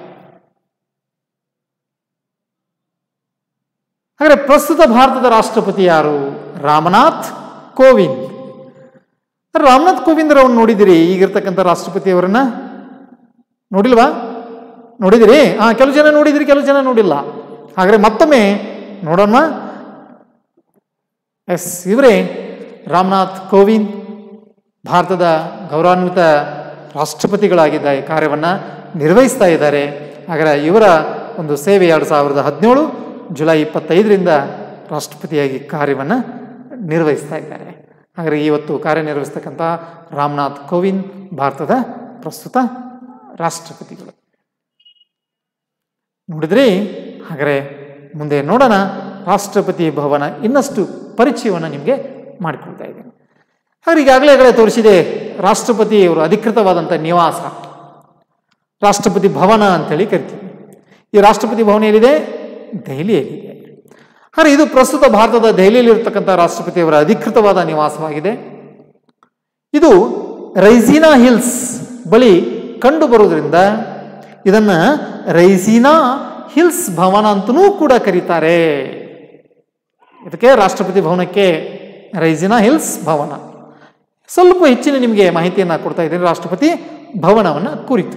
ಹಾಗಾದರೆ ಪ್ರಸ್ತುತ ಭಾರತದ ರಾಷ್ಟ್ರಪತಿ ಯಾರು ರಾಮನಾಥ್ ಕೋವಿಂದ್ ರಾಮನಾಥ್ ಕೋವಿಂದ್ ಅವರನ್ನು ನೋಡಿದಿರಿ ಈಗಿರ್ತಕ್ಕಂಥ ರಾಷ್ಟ್ರಪತಿಯವರನ್ನ ನೋಡಿಲ್ವಾ ನೋಡಿದಿರಿ ಹಾಂ ಕೆಲವು ಜನ ನೋಡಿದಿರಿ ಕೆಲವು ಜನ ನೋಡಿಲ್ಲ ಹಾಗಾದರೆ ಮತ್ತೊಮ್ಮೆ ನೋಡೋಣ ಎಸ್ ಇವರೇ ರಾಮನಾಥ್ ಕೋವಿಂದ್ ಭಾರತದ ಗೌರವಾನ್ವಿತ ರಾಷ್ಟ್ರಪತಿಗಳಾಗಿದ್ದ ಈ ಕಾರ್ಯವನ್ನು ನಿರ್ವಹಿಸ್ತಾ ಇದ್ದಾರೆ ಹಾಗಾದರೆ ಇವರ ಒಂದು ಸೇವೆ ಎರಡು ಸಾವಿರದ ಹದಿನೇಳು ಜುಲೈ ಇಪ್ಪತ್ತೈದರಿಂದ ರಾಷ್ಟ್ರಪತಿಯಾಗಿ ಕಾರ್ಯವನ್ನು ನಿರ್ವಹಿಸ್ತಾ ಇದ್ದಾರೆ ಹಾಗಾದರೆ ಇವತ್ತು ಕಾರ್ಯನಿರ್ವಹಿಸ್ತಕ್ಕಂಥ ರಾಮನಾಥ್ ಕೋವಿಂದ್ ಭಾರತದ ಪ್ರಸ್ತುತ ರಾಷ್ಟ್ರಪತಿಗಳು ನೋಡಿದ್ರಿ ಹಾಗಾದರೆ ಮುಂದೆ ನೋಡೋಣ ರಾಷ್ಟ್ರಪತಿ ಭವನ ಇನ್ನಷ್ಟು ಪರಿಚಯವನ್ನು ನಿಮಗೆ ಮಾಡಿಕೊಡ್ತಾ ಇದ್ದೇನೆ ಹಾಗೆ ಈಗಾಗಲೇ ಆಗಲೇ ತೋರಿಸಿದೆ ರಾಷ್ಟ್ರಪತಿ ಅವರು ಅಧಿಕೃತವಾದಂಥ ನಿವಾಸ ರಾಷ್ಟ್ರಪತಿ ಭವನ ಅಂತೇಳಿ ಕರಿತೀವಿ ಈ ರಾಷ್ಟ್ರಪತಿ ಭವನ ಎಲ್ಲಿದೆ ದೆಹಲಿಯಲ್ಲಿದೆ ಹಾಗೆ ಇದು ಪ್ರಸ್ತುತ ಭಾರತದ ದೆಹಲಿಯಲ್ಲಿರ್ತಕ್ಕಂಥ ರಾಷ್ಟ್ರಪತಿಯವರ ಅಧಿಕೃತವಾದ ನಿವಾಸವಾಗಿದೆ ಇದು ರೈಸಿನಾ ಹಿಲ್ಸ್ ಬಳಿ ಕಂಡು ಬರುವುದರಿಂದ ಇದನ್ನು ರೈಸಿನಾ ಹಿಲ್ಸ್ ಭವನ ಅಂತಲೂ ಕೂಡ ಕರೀತಾರೆ ಇದಕ್ಕೆ ರಾಷ್ಟ್ರಪತಿ ಭವನಕ್ಕೆ ರೈಸಿನಾ ಹಿಲ್ಸ್ ಭವನ ಸ್ವಲ್ಪ ಹೆಚ್ಚಿನ ನಿಮಗೆ ಮಾಹಿತಿಯನ್ನು ಕೊಡ್ತಾ ಇದ್ದೀನಿ ರಾಷ್ಟ್ರಪತಿ ಭವನವನ್ನು ಕುರಿತು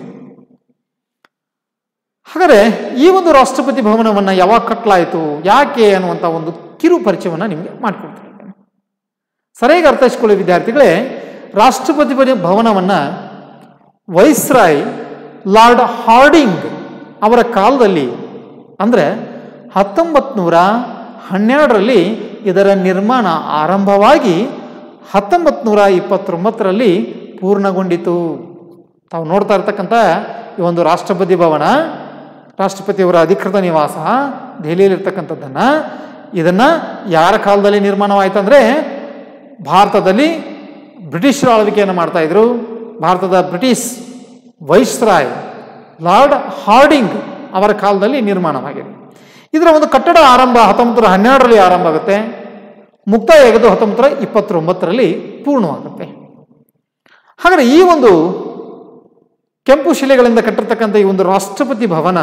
ಹಾಗಾದರೆ ಈ ಒಂದು ರಾಷ್ಟ್ರಪತಿ ಭವನವನ್ನು ಯಾವಾಗ ಕಟ್ಟಲಾಯಿತು ಯಾಕೆ ಅನ್ನುವಂಥ ಒಂದು ಕಿರು ಪರಿಚಯವನ್ನು ನಿಮಗೆ ಮಾಡಿಕೊಡ್ತಾ ಇದ್ದೇನೆ ಸರಿಯಾಗಿ ಅರ್ಥೈಸ್ಕೊಳ್ಳಿ ವಿದ್ಯಾರ್ಥಿಗಳೇ ರಾಷ್ಟ್ರಪತಿ ಭವನವನ್ನು ವೈಸ್ರಾಯ್ ಲಾರ್ಡ್ ಹಾರ್ಡಿಂಗ್ ಅವರ ಕಾಲದಲ್ಲಿ ಅಂದರೆ ಹತ್ತೊಂಬತ್ತು ನೂರ ಹನ್ನೆರಡರಲ್ಲಿ ಇದರ ನಿರ್ಮಾಣ ಆರಂಭವಾಗಿ ಹತ್ತೊಂಬತ್ತು ನೂರ ಇಪ್ಪತ್ತೊಂಬತ್ತರಲ್ಲಿ ಪೂರ್ಣಗೊಂಡಿತು ತಾವು ನೋಡ್ತಾ ಇರ್ತಕ್ಕಂಥ ಈ ಒಂದು ರಾಷ್ಟ್ರಪತಿ ಭವನ ರಾಷ್ಟ್ರಪತಿಯವರ ಅಧಿಕೃತ ನಿವಾಸ ದೆಹಲಿಯಲ್ಲಿರ್ತಕ್ಕಂಥದ್ದನ್ನು ಇದನ್ನು ಯಾರ ಕಾಲದಲ್ಲಿ ನಿರ್ಮಾಣವಾಯಿತು ಅಂದರೆ ಭಾರತದಲ್ಲಿ ಬ್ರಿಟಿಷರ ಆಳ್ವಿಕೆಯನ್ನು ಮಾಡ್ತಾಯಿದ್ರು ಭಾರತದ ಬ್ರಿಟಿಷ್ ವೈಸ್ರಾಯ್ ಲಾರ್ಡ್ ಹಾರ್ಡಿಂಗ್ ಅವರ ಕಾಲದಲ್ಲಿ ನಿರ್ಮಾಣವಾಗಿದೆ ಇದರ ಒಂದು ಕಟ್ಟಡ ಆರಂಭ ಹತ್ತೊಂಬತ್ತು ನೂರ ಹನ್ನೆರಡರಲ್ಲಿ ಆರಂಭ ಆಗುತ್ತೆ ಮುಕ್ತಾಯ ಆಗೋದು ಹತ್ತೊಂಬತ್ತು ನೂರ ಇಪ್ಪತ್ತೊಂಬತ್ತರಲ್ಲಿ ಪೂರ್ಣವಾಗುತ್ತೆ ಹಾಗಾದರೆ ಈ ಒಂದು ಕೆಂಪು ಶಿಲೆಗಳಿಂದ ಕಟ್ಟಿರ್ತಕ್ಕಂಥ ಈ ಒಂದು ರಾಷ್ಟ್ರಪತಿ ಭವನ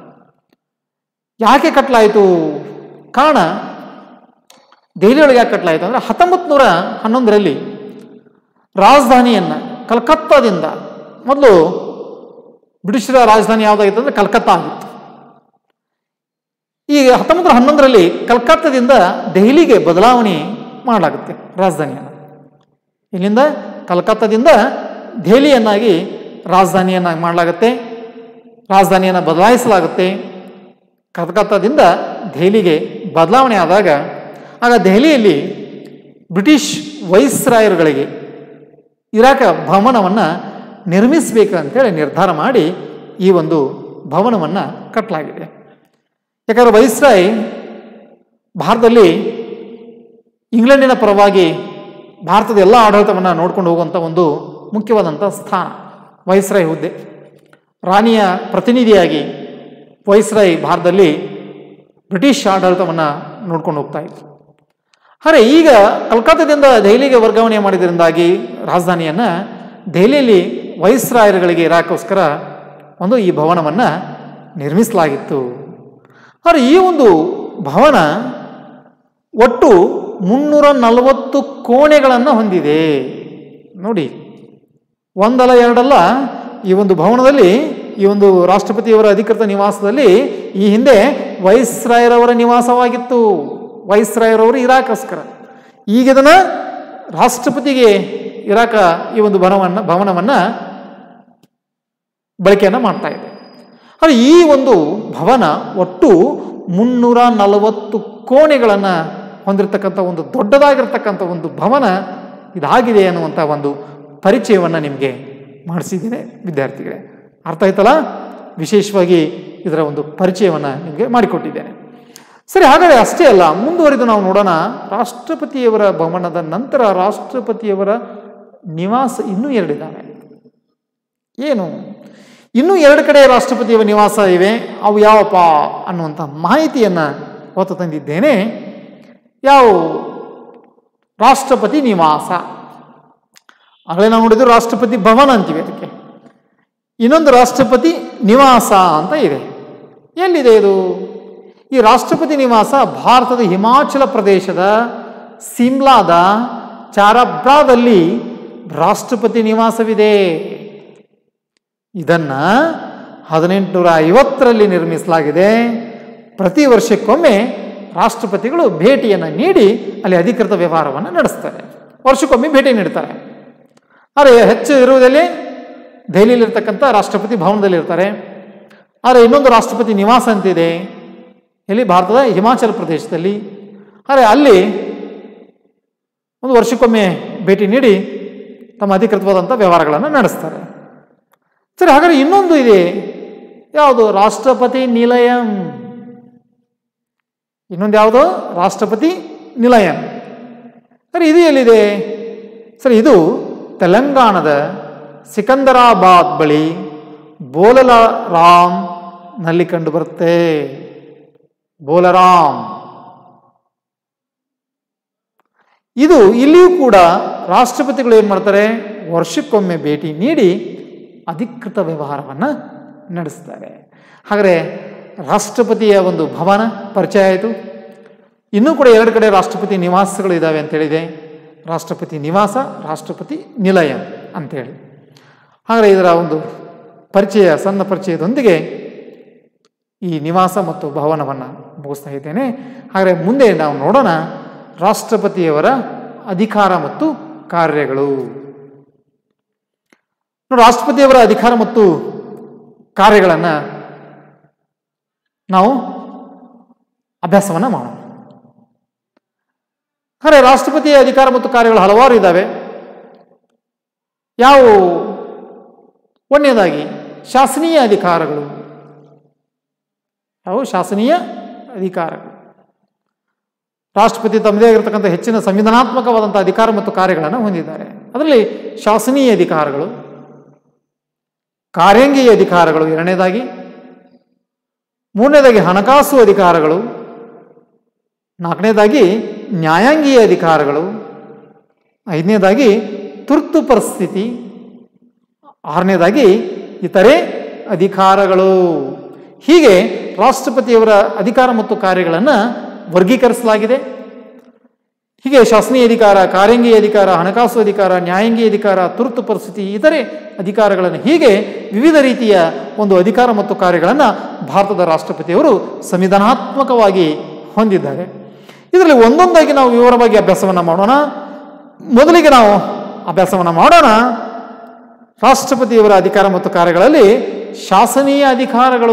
ಯಾಕೆ ಕಟ್ಟಲಾಯಿತು ಕಾರಣ ದೆಹಲಿಯೊಳಗೆ ಯಾಕೆ ಕಟ್ಟಲಾಯಿತು ಅಂದರೆ ಹತ್ತೊಂಬತ್ತು ನೂರ ಹನ್ನೊಂದರಲ್ಲಿ ರಾಜಧಾನಿಯನ್ನು ಕಲ್ಕತ್ತಾದಿಂದ ಮೊದಲು ಬ್ರಿಟಿಷರ ರಾಜಧಾನಿ ಯಾವುದಾಗಿತ್ತು ಅಂದರೆ ಕಲ್ಕತ್ತಾ ಆಗಿತ್ತು ಈ ಹತ್ತೊಂಬತ್ತು ನೂರ ಹನ್ನೊಂದರಲ್ಲಿ ಕಲ್ಕತ್ತಾದಿಂದ ದೆಹಲಿಗೆ ಬದಲಾವಣೆ ಮಾಡಲಾಗುತ್ತೆ ರಾಜಧಾನಿಯನ್ನು ಇಲ್ಲಿಂದ ಕಲ್ಕತ್ತಾದಿಂದ ದೆಹಲಿಯನ್ನಾಗಿ ರಾಜಧಾನಿಯನ್ನಾಗಿ ಮಾಡಲಾಗುತ್ತೆ ರಾಜಧಾನಿಯನ್ನು ಬದಲಾಯಿಸಲಾಗುತ್ತೆ ಕಲ್ಕತ್ತಾದಿಂದ ದೆಹಲಿಗೆ ಬದಲಾವಣೆ ಆದಾಗ ಆಗ ದೆಹಲಿಯಲ್ಲಿ ಬ್ರಿಟಿಷ್ ವೈಸ್ರಾಯರುಗಳಿಗೆ ಇರಾಕ ಭವನವನ್ನು ನಿರ್ಮಿಸಬೇಕು ಅಂತೇಳಿ ನಿರ್ಧಾರ ಮಾಡಿ ಈ ಒಂದು ಭವನವನ್ನು ಕಟ್ಟಲಾಗಿದೆ ಯಾಕಂದರೆ ವೈಸ್ರಾಯ್ ಭಾರತದಲ್ಲಿ ಇಂಗ್ಲೆಂಡಿನ ಪರವಾಗಿ ಭಾರತದ ಎಲ್ಲ ಆಡಳಿತವನ್ನು ನೋಡ್ಕೊಂಡು ಹೋಗುವಂಥ ಒಂದು ಮುಖ್ಯವಾದಂಥ ಸ್ಥಾನ ವೈಸ್ರಾಯ್ ಹುದ್ದೆ ರಾಣಿಯ ಪ್ರತಿನಿಧಿಯಾಗಿ ವೈಸ್ರಾಯ್ ಭಾರತದಲ್ಲಿ ಬ್ರಿಟಿಷ್ ಆಡಳಿತವನ್ನು ನೋಡ್ಕೊಂಡು ಹೋಗ್ತಾ ಇತ್ತು ಆದರೆ ಈಗ ಕಲ್ಕತ್ತಾದಿಂದ ದೆಹಲಿಗೆ ವರ್ಗಾವಣೆ ಮಾಡಿದ್ರಿಂದಾಗಿ ರಾಜಧಾನಿಯನ್ನು ದೆಹಲಿಯಲ್ಲಿ ವೈಸ್ರಾಯರುಗಳಿಗೆ ಇರಾಕೋಸ್ಕರ ಒಂದು ಈ ಭವನವನ್ನು ನಿರ್ಮಿಸಲಾಗಿತ್ತು ಆದರೆ ಈ ಒಂದು ಭವನ ಒಟ್ಟು ಮುನ್ನೂರ ನಲವತ್ತು ಕೋಣೆಗಳನ್ನು ಹೊಂದಿದೆ ನೋಡಿ ಒಂದಲ್ಲ ಎರಡಲ್ಲ ಈ ಒಂದು ಭವನದಲ್ಲಿ ಈ ಒಂದು ರಾಷ್ಟ್ರಪತಿಯವರ ಅಧಿಕೃತ ನಿವಾಸದಲ್ಲಿ ಈ ಹಿಂದೆ ವೈಸ್ರಾಯರವರ ನಿವಾಸವಾಗಿತ್ತು ವೈಸ್ರಾಯರವರು ಇರಾಕಸ್ಕರ ಈಗ ಇದನ್ನ ರಾಷ್ಟ್ರಪತಿಗೆ ಇರಾಕ ಈ ಒಂದು ಭವನವನ್ನು ಭವನವನ್ನು ಬಳಕೆಯನ್ನು ಮಾಡ್ತಾ ಇದೆ ಆದರೆ ಈ ಒಂದು ಭವನ ಒಟ್ಟು ಮುನ್ನೂರ ನಲವತ್ತು ಕೋಣೆಗಳನ್ನು ಹೊಂದಿರತಕ್ಕಂಥ ಒಂದು ದೊಡ್ಡದಾಗಿರ್ತಕ್ಕಂಥ ಒಂದು ಭವನ ಇದಾಗಿದೆ ಅನ್ನುವಂಥ ಒಂದು ಪರಿಚಯವನ್ನು ನಿಮಗೆ ಮಾಡಿಸಿದ್ದೇನೆ ವಿದ್ಯಾರ್ಥಿಗಳೇ ಅರ್ಥ ಆಯ್ತಲ್ಲ ವಿಶೇಷವಾಗಿ ಇದರ ಒಂದು ಪರಿಚಯವನ್ನು ನಿಮಗೆ ಮಾಡಿಕೊಟ್ಟಿದ್ದೇನೆ ಸರಿ ಹಾಗಾದರೆ ಅಷ್ಟೇ ಅಲ್ಲ ಮುಂದುವರಿದು ನಾವು ನೋಡೋಣ ರಾಷ್ಟ್ರಪತಿಯವರ ಭವನದ ನಂತರ ರಾಷ್ಟ್ರಪತಿಯವರ ನಿವಾಸ ಇನ್ನೂ ಎರಡಿದ್ದಾವೆ ಏನು ಇನ್ನೂ ಎರಡು ಕಡೆ ರಾಷ್ಟ್ರಪತಿಯವರ ನಿವಾಸ ಇವೆ ಅವು ಯಾವಪ್ಪ ಅನ್ನುವಂಥ ಮಾಹಿತಿಯನ್ನು ಹೊತ್ತು ತಂದಿದ್ದೇನೆ ಯಾವ ರಾಷ್ಟ್ರಪತಿ ನಿವಾಸ ಆಗಲೇ ನಾವು ನೋಡಿದ್ರು ರಾಷ್ಟ್ರಪತಿ ಭವನ ಅಂತೀವಿ ಅದಕ್ಕೆ ಇನ್ನೊಂದು ರಾಷ್ಟ್ರಪತಿ ನಿವಾಸ ಅಂತ ಇದೆ ಎಲ್ಲಿದೆ ಇದು ಈ ರಾಷ್ಟ್ರಪತಿ ನಿವಾಸ ಭಾರತದ ಹಿಮಾಚಲ ಪ್ರದೇಶದ ಸಿಮ್ಲಾದ ಚಾರಬ್ರಾದಲ್ಲಿ ರಾಷ್ಟ್ರಪತಿ ನಿವಾಸವಿದೆ ಇದನ್ನ ಹದಿನೆಂಟುನೂರ ಐವತ್ತರಲ್ಲಿ ನಿರ್ಮಿಸಲಾಗಿದೆ ಪ್ರತಿ ವರ್ಷಕ್ಕೊಮ್ಮೆ ರಾಷ್ಟ್ರಪತಿಗಳು ಭೇಟಿಯನ್ನು ನೀಡಿ ಅಲ್ಲಿ ಅಧಿಕೃತ ವ್ಯವಹಾರವನ್ನು ನಡೆಸ್ತಾರೆ ವರ್ಷಕ್ಕೊಮ್ಮೆ ಭೇಟಿ ನೀಡ್ತಾರೆ ಆದರೆ ಹೆಚ್ಚು ಇರುವುದಲ್ಲಿ ದೆಹಲಿಯಲ್ಲಿರ್ತಕ್ಕಂಥ ರಾಷ್ಟ್ರಪತಿ ಭವನದಲ್ಲಿ ಇರ್ತಾರೆ ಆದರೆ ಇನ್ನೊಂದು ರಾಷ್ಟ್ರಪತಿ ನಿವಾಸ ಅಂತಿದೆ ಎಲ್ಲಿ ಭಾರತದ ಹಿಮಾಚಲ ಪ್ರದೇಶದಲ್ಲಿ ಆದರೆ ಅಲ್ಲಿ ಒಂದು ವರ್ಷಕ್ಕೊಮ್ಮೆ ಭೇಟಿ ನೀಡಿ ತಮ್ಮ ಅಧಿಕೃತವಾದಂಥ ವ್ಯವಹಾರಗಳನ್ನು ನಡೆಸ್ತಾರೆ ಸರಿ ಹಾಗಾದ್ರೆ ಇನ್ನೊಂದು ಇದೆ ಯಾವುದು ರಾಷ್ಟ್ರಪತಿ ನಿಲಯಂ ಇನ್ನೊಂದು ಯಾವುದು ರಾಷ್ಟ್ರಪತಿ ನಿಲಯಂ ಸರಿ ಇದು ಎಲ್ಲಿದೆ ಸರಿ ಇದು ತೆಲಂಗಾಣದ ಸಿಕಂದರಾಬಾದ್ ಬಳಿ ಬೋಲರಾಮ್ ನಲ್ಲಿ ಕಂಡು ಬರುತ್ತೆ ಬೋಲರಾಮ್ ಇದು ಇಲ್ಲಿಯೂ ಕೂಡ ರಾಷ್ಟ್ರಪತಿಗಳು ಏನು ಮಾಡ್ತಾರೆ ವರ್ಷಕ್ಕೊಮ್ಮೆ ಭೇಟಿ ನೀಡಿ ಅಧಿಕೃತ ವ್ಯವಹಾರವನ್ನು ನಡೆಸ್ತಾರೆ ಹಾಗಾದರೆ ರಾಷ್ಟ್ರಪತಿಯ ಒಂದು ಭವನ ಪರಿಚಯ ಆಯಿತು ಇನ್ನೂ ಕೂಡ ಎರಡು ಕಡೆ ರಾಷ್ಟ್ರಪತಿ ನಿವಾಸಗಳು ಇದ್ದಾವೆ ಅಂತೇಳಿದೆ ರಾಷ್ಟ್ರಪತಿ ನಿವಾಸ ರಾಷ್ಟ್ರಪತಿ ನಿಲಯ ಅಂತೇಳಿ ಹಾಗಾದರೆ ಇದರ ಒಂದು ಪರಿಚಯ ಸಣ್ಣ ಪರಿಚಯದೊಂದಿಗೆ ಈ ನಿವಾಸ ಮತ್ತು ಭವನವನ್ನು ಮುಗಿಸ್ತಾ ಇದ್ದೇನೆ ಹಾಗಾದರೆ ಮುಂದೆ ನಾವು ನೋಡೋಣ ರಾಷ್ಟ್ರಪತಿಯವರ ಅಧಿಕಾರ ಮತ್ತು ಕಾರ್ಯಗಳು ನೋಡಿ ರಾಷ್ಟ್ರಪತಿಯವರ ಅಧಿಕಾರ ಮತ್ತು ಕಾರ್ಯಗಳನ್ನು ನಾವು ಅಭ್ಯಾಸವನ್ನು ಮಾಡೋಣ ಖರೆ ರಾಷ್ಟ್ರಪತಿಯ ಅಧಿಕಾರ ಮತ್ತು ಕಾರ್ಯಗಳು ಹಲವಾರು ಇದ್ದಾವೆ ಯಾವ ಒಂದನೇದಾಗಿ ಶಾಸನೀಯ ಅಧಿಕಾರಗಳು ಯಾವ ಶಾಸನೀಯ ಅಧಿಕಾರಗಳು ರಾಷ್ಟ್ರಪತಿ ತಮ್ಮದೇ ಆಗಿರತಕ್ಕಂಥ ಹೆಚ್ಚಿನ ಸಂವಿಧಾನಾತ್ಮಕವಾದಂಥ ಅಧಿಕಾರ ಮತ್ತು ಕಾರ್ಯಗಳನ್ನು ಹೊಂದಿದ್ದಾರೆ ಅದರಲ್ಲಿ ಶಾಸನೀಯ ಅಧಿಕಾರಗಳು ಕಾರ್ಯಾಂಗೀಯ ಅಧಿಕಾರಗಳು ಎರಡನೇದಾಗಿ ಮೂರನೇದಾಗಿ ಹಣಕಾಸು ಅಧಿಕಾರಗಳು ನಾಲ್ಕನೇದಾಗಿ ನ್ಯಾಯಾಂಗೀಯ ಅಧಿಕಾರಗಳು ಐದನೇದಾಗಿ ತುರ್ತು ಪರಿಸ್ಥಿತಿ ಆರನೇದಾಗಿ ಇತರೆ ಅಧಿಕಾರಗಳು ಹೀಗೆ ರಾಷ್ಟ್ರಪತಿಯವರ ಅಧಿಕಾರ ಮತ್ತು ಕಾರ್ಯಗಳನ್ನು ವರ್ಗೀಕರಿಸಲಾಗಿದೆ ಹೀಗೆ ಶಾಸನೀಯ ಅಧಿಕಾರ ಕಾರ್ಯಾಂಗೀಯ ಅಧಿಕಾರ ಹಣಕಾಸು ಅಧಿಕಾರ ನ್ಯಾಯಾಂಗೀಯ ಅಧಿಕಾರ ತುರ್ತು ಪರಿಸ್ಥಿತಿ ಇತರೆ ಅಧಿಕಾರಗಳನ್ನು ಹೀಗೆ ವಿವಿಧ ರೀತಿಯ ಒಂದು ಅಧಿಕಾರ ಮತ್ತು ಕಾರ್ಯಗಳನ್ನು ಭಾರತದ ರಾಷ್ಟ್ರಪತಿಯವರು ಸಂವಿಧಾನಾತ್ಮಕವಾಗಿ ಹೊಂದಿದ್ದಾರೆ ಇದರಲ್ಲಿ ಒಂದೊಂದಾಗಿ ನಾವು ವಿವರವಾಗಿ ಅಭ್ಯಾಸವನ್ನು ಮಾಡೋಣ ಮೊದಲಿಗೆ ನಾವು ಅಭ್ಯಾಸವನ್ನು ಮಾಡೋಣ ರಾಷ್ಟ್ರಪತಿಯವರ ಅಧಿಕಾರ ಮತ್ತು ಕಾರ್ಯಗಳಲ್ಲಿ ಶಾಸನೀಯ ಅಧಿಕಾರಗಳು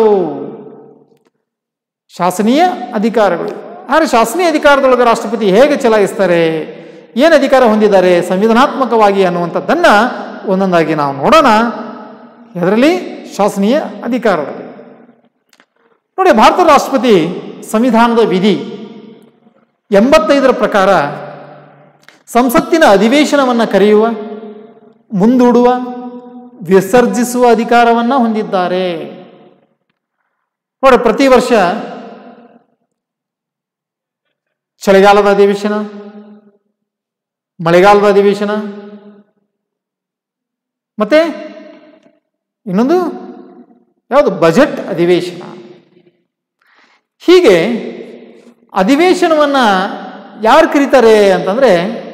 ಶಾಸನೀಯ ಅಧಿಕಾರಗಳು ಆದರೆ ಶಾಸನೀಯ ಅಧಿಕಾರದೊಳಗೆ ರಾಷ್ಟ್ರಪತಿ ಹೇಗೆ ಚಲಾಯಿಸ್ತಾರೆ ಏನು ಅಧಿಕಾರ ಹೊಂದಿದ್ದಾರೆ ಸಂವಿಧಾನಾತ್ಮಕವಾಗಿ ಅನ್ನುವಂಥದ್ದನ್ನು ಒಂದೊಂದಾಗಿ ನಾವು ನೋಡೋಣ ಇದರಲ್ಲಿ ಶಾಸನೀಯ ಅಧಿಕಾರಗಳು ನೋಡಿ ಭಾರತ ರಾಷ್ಟ್ರಪತಿ ಸಂವಿಧಾನದ ವಿಧಿ ಎಂಬತ್ತೈದರ ಪ್ರಕಾರ ಸಂಸತ್ತಿನ ಅಧಿವೇಶನವನ್ನು ಕರೆಯುವ ಮುಂದೂಡುವ ವಿಸರ್ಜಿಸುವ ಅಧಿಕಾರವನ್ನು ಹೊಂದಿದ್ದಾರೆ ನೋಡಿ ಪ್ರತಿ ವರ್ಷ ಚಳಿಗಾಲದ ಅಧಿವೇಶನ ಮಳೆಗಾಲದ ಅಧಿವೇಶನ ಮತ್ತೆ ಇನ್ನೊಂದು ಯಾವುದು ಬಜೆಟ್ ಅಧಿವೇಶನ ಹೀಗೆ ಅಧಿವೇಶನವನ್ನು ಯಾರು ಕರೀತಾರೆ ಅಂತಂದರೆ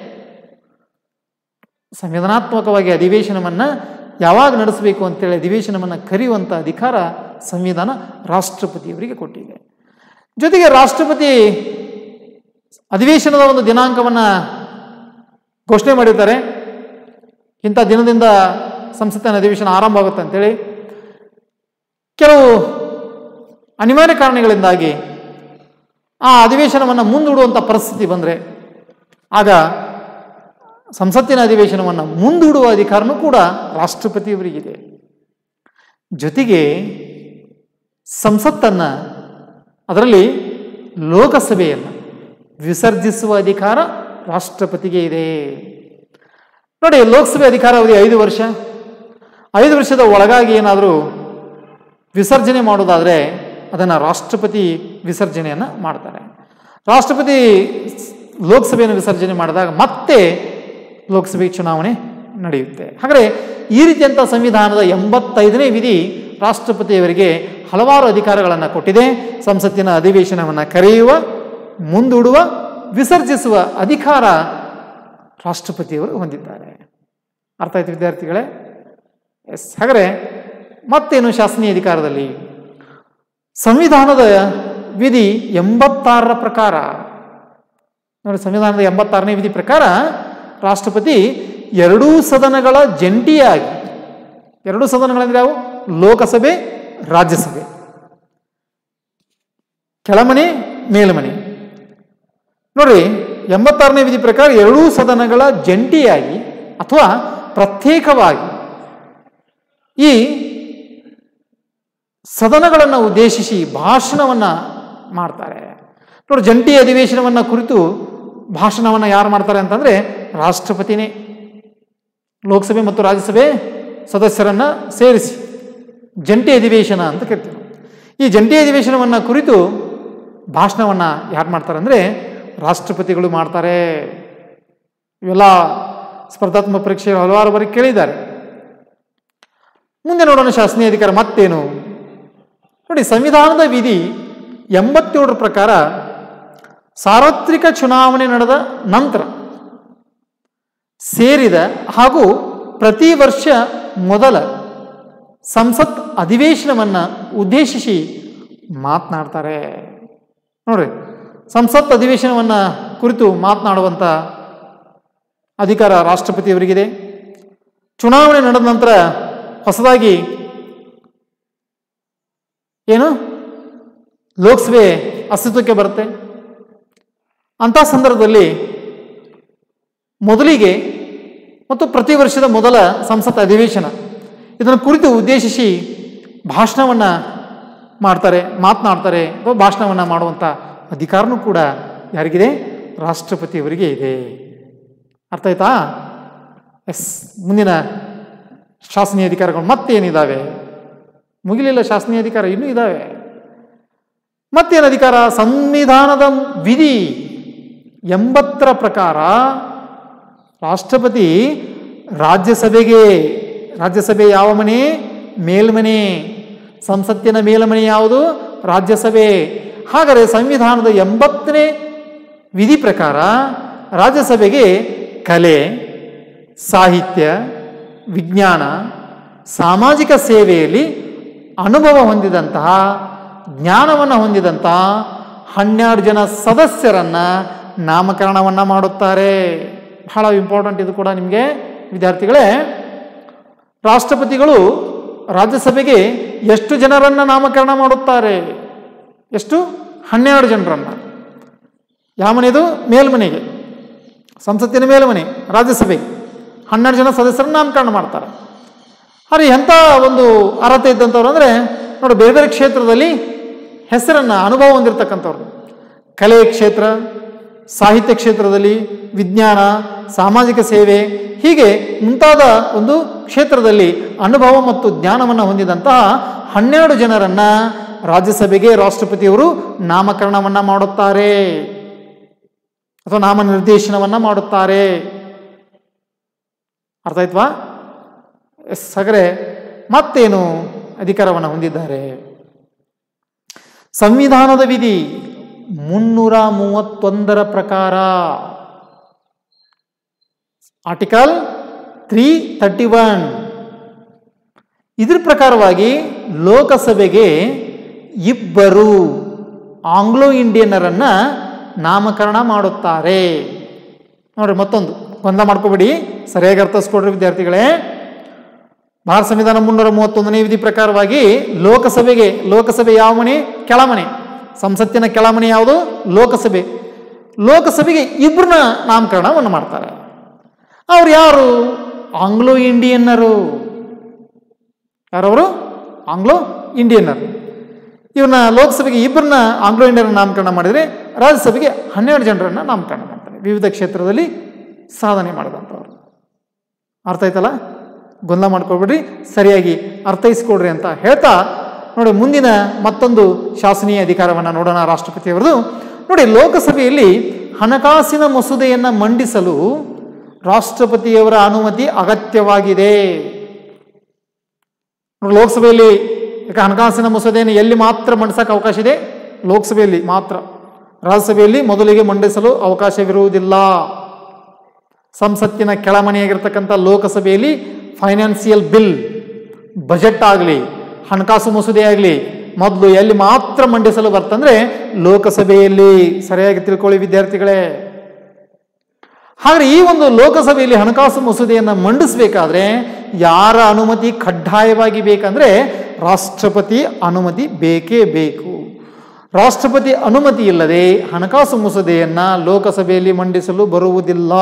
ಸಂವಿಧಾನಾತ್ಮಕವಾಗಿ ಅಧಿವೇಶನವನ್ನು ಯಾವಾಗ ನಡೆಸಬೇಕು ಅಂತೇಳಿ ಅಧಿವೇಶನವನ್ನು ಕರೆಯುವಂಥ ಅಧಿಕಾರ ಸಂವಿಧಾನ ರಾಷ್ಟ್ರಪತಿಯವರಿಗೆ ಕೊಟ್ಟಿದೆ ಜೊತೆಗೆ ರಾಷ್ಟ್ರಪತಿ ಅಧಿವೇಶನದ ಒಂದು ದಿನಾಂಕವನ್ನು ಘೋಷಣೆ ಮಾಡಿರ್ತಾರೆ ಇಂಥ ದಿನದಿಂದ ಸಂಸತ್ತಿನ ಅಧಿವೇಶನ ಆರಂಭ ಆಗುತ್ತೆ ಅಂತೇಳಿ ಕೆಲವು ಅನಿವಾರ್ಯ ಕಾರಣಗಳಿಂದಾಗಿ ಆ ಅಧಿವೇಶನವನ್ನು ಮುಂದೂಡುವಂಥ ಪರಿಸ್ಥಿತಿ ಬಂದರೆ ಆಗ ಸಂಸತ್ತಿನ ಅಧಿವೇಶನವನ್ನು ಮುಂದೂಡುವ ಅಧಿಕಾರನೂ ಕೂಡ ರಾಷ್ಟ್ರಪತಿಯವರಿಗಿದೆ ಜೊತೆಗೆ ಸಂಸತ್ತನ್ನು ಅದರಲ್ಲಿ ಲೋಕಸಭೆಯನ್ನು ವಿಸರ್ಜಿಸುವ ಅಧಿಕಾರ ರಾಷ್ಟ್ರಪತಿಗೆ ಇದೆ ನೋಡಿ ಲೋಕಸಭೆ ಅಧಿಕಾರ ಅವಧಿ ಐದು ವರ್ಷ ಐದು ವರ್ಷದ ಒಳಗಾಗಿ ಏನಾದರೂ ವಿಸರ್ಜನೆ ಮಾಡೋದಾದರೆ ಅದನ್ನು ರಾಷ್ಟ್ರಪತಿ ವಿಸರ್ಜನೆಯನ್ನು ಮಾಡ್ತಾರೆ ರಾಷ್ಟ್ರಪತಿ ಲೋಕಸಭೆಯನ್ನು ವಿಸರ್ಜನೆ ಮಾಡಿದಾಗ ಮತ್ತೆ ಲೋಕಸಭೆ ಚುನಾವಣೆ ನಡೆಯುತ್ತೆ ಹಾಗಾದರೆ ಈ ರೀತಿಯಂಥ ಸಂವಿಧಾನದ ಎಂಬತ್ತೈದನೇ ವಿಧಿ ರಾಷ್ಟ್ರಪತಿಯವರಿಗೆ ಹಲವಾರು ಅಧಿಕಾರಗಳನ್ನು ಕೊಟ್ಟಿದೆ ಸಂಸತ್ತಿನ ಅಧಿವೇಶನವನ್ನು ಕರೆಯುವ ಮುಂದೂಡುವ ವಿಸರ್ಜಿಸುವ ಅಧಿಕಾರ ರಾಷ್ಟ್ರಪತಿಯವರು ಹೊಂದಿದ್ದಾರೆ ಅರ್ಥ ಆಯ್ತು ವಿದ್ಯಾರ್ಥಿಗಳೇ ಎಸ್ ಹಾಗಾದರೆ ಮತ್ತೇನು ಶಾಸನೀಯ ಅಧಿಕಾರದಲ್ಲಿ ಸಂವಿಧಾನದ ವಿಧಿ ಎಂಬತ್ತಾರರ ಪ್ರಕಾರ ನೋಡಿ ಸಂವಿಧಾನದ ಎಂಬತ್ತಾರನೇ ವಿಧಿ ಪ್ರಕಾರ ರಾಷ್ಟ್ರಪತಿ ಎರಡೂ ಸದನಗಳ ಜಂಟಿಯಾಗಿ ಎರಡೂ ಸದನಗಳಂದ್ರೆ ಯಾವುವು ಲೋಕಸಭೆ ರಾಜ್ಯಸಭೆ ಕೆಳಮನೆ ಮೇಲ್ಮನೆ ನೋಡ್ರಿ ಎಂಬತ್ತಾರನೇ ವಿಧಿ ಪ್ರಕಾರ ಎರಡೂ ಸದನಗಳ ಜಂಟಿಯಾಗಿ ಅಥವಾ ಪ್ರತ್ಯೇಕವಾಗಿ ಈ ಸದನಗಳನ್ನು ಉದ್ದೇಶಿಸಿ ಭಾಷಣವನ್ನು ಮಾಡ್ತಾರೆ ನೋಡಿ ಜಂಟಿ ಅಧಿವೇಶನವನ್ನು ಕುರಿತು ಭಾಷಣವನ್ನು ಯಾರು ಮಾಡ್ತಾರೆ ಅಂತಂದರೆ ರಾಷ್ಟ್ರಪತಿನೇ ಲೋಕಸಭೆ ಮತ್ತು ರಾಜ್ಯಸಭೆ ಸದಸ್ಯರನ್ನು ಸೇರಿಸಿ ಜಂಟಿ ಅಧಿವೇಶನ ಅಂತ ಕರಿತೀವಿ ಈ ಜಂಟಿ ಅಧಿವೇಶನವನ್ನು ಕುರಿತು ಭಾಷಣವನ್ನು ಯಾರು ಮಾಡ್ತಾರೆ ಅಂದರೆ ರಾಷ್ಟ್ರಪತಿಗಳು ಮಾಡ್ತಾರೆ ಇವೆಲ್ಲ ಸ್ಪರ್ಧಾತ್ಮಕ ಪರೀಕ್ಷೆ ಹಲವಾರು ಬಾರಿ ಕೇಳಿದ್ದಾರೆ ಮುಂದೆ ನೋಡೋಣ ಶಾಸನೀಯ ಅಧಿಕಾರ ಮತ್ತೇನು ನೋಡಿ ಸಂವಿಧಾನದ ವಿಧಿ ಎಂಬತ್ತೇಳರ ಪ್ರಕಾರ ಸಾರ್ವತ್ರಿಕ ಚುನಾವಣೆ ನಡೆದ ನಂತರ ಸೇರಿದ ಹಾಗೂ ಪ್ರತಿ ವರ್ಷ ಮೊದಲ ಸಂಸತ್ ಅಧಿವೇಶನವನ್ನು ಉದ್ದೇಶಿಸಿ ಮಾತನಾಡ್ತಾರೆ ನೋಡ್ರಿ ಸಂಸತ್ ಅಧಿವೇಶನವನ್ನು ಕುರಿತು ಮಾತನಾಡುವಂಥ ಅಧಿಕಾರ ರಾಷ್ಟ್ರಪತಿಯವರಿಗಿದೆ ಚುನಾವಣೆ ನಡೆದ ನಂತರ ಹೊಸದಾಗಿ ಏನು ಲೋಕಸಭೆ ಅಸ್ತಿತ್ವಕ್ಕೆ ಬರುತ್ತೆ ಅಂಥ ಸಂದರ್ಭದಲ್ಲಿ ಮೊದಲಿಗೆ ಮತ್ತು ಪ್ರತಿ ವರ್ಷದ ಮೊದಲ ಸಂಸತ್ ಅಧಿವೇಶನ ಇದನ್ನು ಕುರಿತು ಉದ್ದೇಶಿಸಿ ಭಾಷಣವನ್ನು ಮಾಡ್ತಾರೆ ಮಾತನಾಡ್ತಾರೆ ಅಥವಾ ಭಾಷಣವನ್ನು ಮಾಡುವಂಥ ಅಧಿಕಾರನೂ ಕೂಡ ಯಾರಿಗಿದೆ ರಾಷ್ಟ್ರಪತಿಯವರಿಗೆ ಇದೆ ಅರ್ಥ ಆಯ್ತಾ ಎಸ್ ಮುಂದಿನ ಶಾಸನೀಯ ಅಧಿಕಾರಗಳು ಮತ್ತೇನಿದ್ದಾವೆ ಮುಗಿಲಿಲ್ಲ ಶಾಸನೀಯ ಅಧಿಕಾರ ಇನ್ನೂ ಇದ್ದಾವೆ ಮತ್ತೇನು ಅಧಿಕಾರ ಸಂವಿಧಾನದ ವಿಧಿ ಎಂಬತ್ತರ ಪ್ರಕಾರ ರಾಷ್ಟ್ರಪತಿ ರಾಜ್ಯಸಭೆಗೆ ರಾಜ್ಯಸಭೆ ಯಾವ ಮನೆ ಮೇಲ್ಮನೆ ಸಂಸತ್ತಿನ ಮೇಲ್ಮನೆ ಯಾವುದು ರಾಜ್ಯಸಭೆ ಹಾಗಾದರೆ ಸಂವಿಧಾನದ ಎಂಬತ್ತನೇ ವಿಧಿ ಪ್ರಕಾರ ರಾಜ್ಯಸಭೆಗೆ ಕಲೆ ಸಾಹಿತ್ಯ ವಿಜ್ಞಾನ ಸಾಮಾಜಿಕ ಸೇವೆಯಲ್ಲಿ ಅನುಭವ ಹೊಂದಿದಂತಹ ಜ್ಞಾನವನ್ನು ಹೊಂದಿದಂತಹ ಹನ್ನೆರಡು ಜನ ಸದಸ್ಯರನ್ನು ನಾಮಕರಣವನ್ನು ಮಾಡುತ್ತಾರೆ ಬಹಳ ಇಂಪಾರ್ಟೆಂಟ್ ಇದು ಕೂಡ ನಿಮಗೆ ವಿದ್ಯಾರ್ಥಿಗಳೇ ರಾಷ್ಟ್ರಪತಿಗಳು ರಾಜ್ಯಸಭೆಗೆ ಎಷ್ಟು ಜನರನ್ನು ನಾಮಕರಣ ಮಾಡುತ್ತಾರೆ ಎಷ್ಟು ಹನ್ನೆರಡು ಜನರನ್ನು ಯಾವ ಮನೆದು ಮೇಲ್ಮನೆಗೆ ಸಂಸತ್ತಿನ ಮೇಲ್ಮನೆ ರಾಜ್ಯಸಭೆಗೆ ಹನ್ನೆರಡು ಜನ ಸದಸ್ಯರನ್ನು ನಾಮಕರಣ ಮಾಡ್ತಾರೆ ಆದರೆ ಎಂಥ ಒಂದು ಅರ್ಹತೆ ಇದ್ದಂಥವ್ರು ಅಂದರೆ ನೋಡಿ ಬೇರೆ ಬೇರೆ ಕ್ಷೇತ್ರದಲ್ಲಿ ಹೆಸರನ್ನು ಅನುಭವ ಹೊಂದಿರತಕ್ಕಂಥವ್ರು ಕಲೆ ಕ್ಷೇತ್ರ ಸಾಹಿತ್ಯ ಕ್ಷೇತ್ರದಲ್ಲಿ ವಿಜ್ಞಾನ ಸಾಮಾಜಿಕ ಸೇವೆ ಹೀಗೆ ಮುಂತಾದ ಒಂದು ಕ್ಷೇತ್ರದಲ್ಲಿ ಅನುಭವ ಮತ್ತು ಜ್ಞಾನವನ್ನು ಹೊಂದಿದಂತಹ ಹನ್ನೆರಡು ಜನರನ್ನು ರಾಜ್ಯಸಭೆಗೆ ರಾಷ್ಟ್ರಪತಿಯವರು ನಾಮಕರಣವನ್ನು ಮಾಡುತ್ತಾರೆ ಅಥವಾ ನಾಮನಿರ್ದೇಶನವನ್ನು ಮಾಡುತ್ತಾರೆ ಅರ್ಥ ಆಯ್ತವಾ ಎಸ್ ಹಾಗಾದ್ರೆ ಮತ್ತೇನು ಅಧಿಕಾರವನ್ನು ಹೊಂದಿದ್ದಾರೆ ಸಂವಿಧಾನದ ವಿಧಿ ಮುನ್ನೂರ ಮೂವತ್ತೊಂದರ ಪ್ರಕಾರ ಆರ್ಟಿಕಲ್ ತ್ರೀ ತರ್ಟಿ ಒನ್ ಇದ್ರ ಪ್ರಕಾರವಾಗಿ ಲೋಕಸಭೆಗೆ ಇಬ್ಬರು ಆಂಗ್ಲೋ ಇಂಡಿಯನ್ನರನ್ನ ನಾಮಕರಣ ಮಾಡುತ್ತಾರೆ ನೋಡ್ರಿ ಮತ್ತೊಂದು ಗೊಂದಲ ಮಾಡ್ಕೋಬೇಡಿ ಸರಿಯಾಗಿ ಅರ್ಥೈಸ್ಕೊಡ್ರಿ ವಿದ್ಯಾರ್ಥಿಗಳೇ ಭಾರತ ಸಂವಿಧಾನ ಮುನ್ನೂರ ಮೂವತ್ತೊಂದನೇ ವಿಧಿ ಪ್ರಕಾರವಾಗಿ ಲೋಕಸಭೆಗೆ ಲೋಕಸಭೆ ಯಾವ ಮನೆ ಕೆಳಮನೆ ಸಂಸತ್ತಿನ ಕೆಳಮನೆ ಯಾವುದು ಲೋಕಸಭೆ ಲೋಕಸಭೆಗೆ ಇಬ್ಬರನ್ನ ನಾಮಕರಣವನ್ನು ಮಾಡ್ತಾರೆ ಅವ್ರು ಯಾರು ಆಂಗ್ಲೋ ಇಂಡಿಯನ್ನರು ಯಾರವರು ಆಂಗ್ಲೋ ಇಂಡಿಯನ್ನರು ಇವನ್ನ ಲೋಕಸಭೆಗೆ ಇಬ್ಬರನ್ನ ಆಂಗ್ಲೋ ಇಂಡಿಯನ್ ನಾಮಕರಣ ಮಾಡಿದರೆ ರಾಜ್ಯಸಭೆಗೆ ಹನ್ನೆರಡು ಜನರನ್ನ ನಾಮಕರಣ ಮಾಡ್ತಾರೆ ವಿವಿಧ ಕ್ಷೇತ್ರದಲ್ಲಿ ಸಾಧನೆ ಮಾಡಿದಂಥವ್ರು ಅರ್ಥ ಆಯ್ತಲ್ಲ ಗೊಂದಲ ಮಾಡ್ಕೊಳ್ಬೇಡ್ರಿ ಸರಿಯಾಗಿ ಅರ್ಥೈಸ್ಕೊಡ್ರಿ ಅಂತ ಹೇಳ್ತಾ ನೋಡಿ ಮುಂದಿನ ಮತ್ತೊಂದು ಶಾಸನೀಯ ಅಧಿಕಾರವನ್ನು ನೋಡೋಣ ರಾಷ್ಟ್ರಪತಿಯವರದು ನೋಡಿ ಲೋಕಸಭೆಯಲ್ಲಿ ಹಣಕಾಸಿನ ಮಸೂದೆಯನ್ನು ಮಂಡಿಸಲು ರಾಷ್ಟ್ರಪತಿಯವರ ಅನುಮತಿ ಅಗತ್ಯವಾಗಿದೆ ನೋಡಿ, ಲೋಕಸಭೆಯಲ್ಲಿ ಯಾಕೆ ಹಣಕಾಸಿನ ಮಸೂದೆಯನ್ನು ಎಲ್ಲಿ ಮಾತ್ರ ಮಂಡಿಸಕ್ಕೆ ಅವಕಾಶ ಇದೆ ಲೋಕಸಭೆಯಲ್ಲಿ ಮಾತ್ರ ರಾಜ್ಯಸಭೆಯಲ್ಲಿ ಮೊದಲಿಗೆ ಮಂಡಿಸಲು ಅವಕಾಶವಿರುವುದಿಲ್ಲ ಸಂಸತ್ತಿನ ಕೆಳಮನೆಯಾಗಿರ್ತಕ್ಕಂಥ ಲೋಕಸಭೆಯಲ್ಲಿ ಫೈನಾನ್ಸಿಯಲ್ ಬಿಲ್ ಬಜೆಟ್ ಆಗಲಿ ಹಣಕಾಸು ಮಸೂದೆ ಆಗಲಿ ಮೊದಲು ಎಲ್ಲಿ ಮಾತ್ರ ಮಂಡಿಸಲು ಬರ್ತಂದ್ರೆ ಲೋಕಸಭೆಯಲ್ಲಿ ಸರಿಯಾಗಿ ತಿಳ್ಕೊಳ್ಳಿ ವಿದ್ಯಾರ್ಥಿಗಳೇ ಹಾಗೆ ಈ ಒಂದು ಲೋಕಸಭೆಯಲ್ಲಿ ಹಣಕಾಸು ಮಸೂದೆಯನ್ನು ಮಂಡಿಸಬೇಕಾದ್ರೆ ಯಾರ ಅನುಮತಿ ಕಡ್ಡಾಯವಾಗಿ ಬೇಕಂದ್ರೆ ರಾಷ್ಟ್ರಪತಿ ಅನುಮತಿ ಬೇಕೇ ಬೇಕು ರಾಷ್ಟ್ರಪತಿ ಅನುಮತಿ ಇಲ್ಲದೆ ಹಣಕಾಸು ಮಸೂದೆಯನ್ನ ಲೋಕಸಭೆಯಲ್ಲಿ ಮಂಡಿಸಲು ಬರುವುದಿಲ್ಲ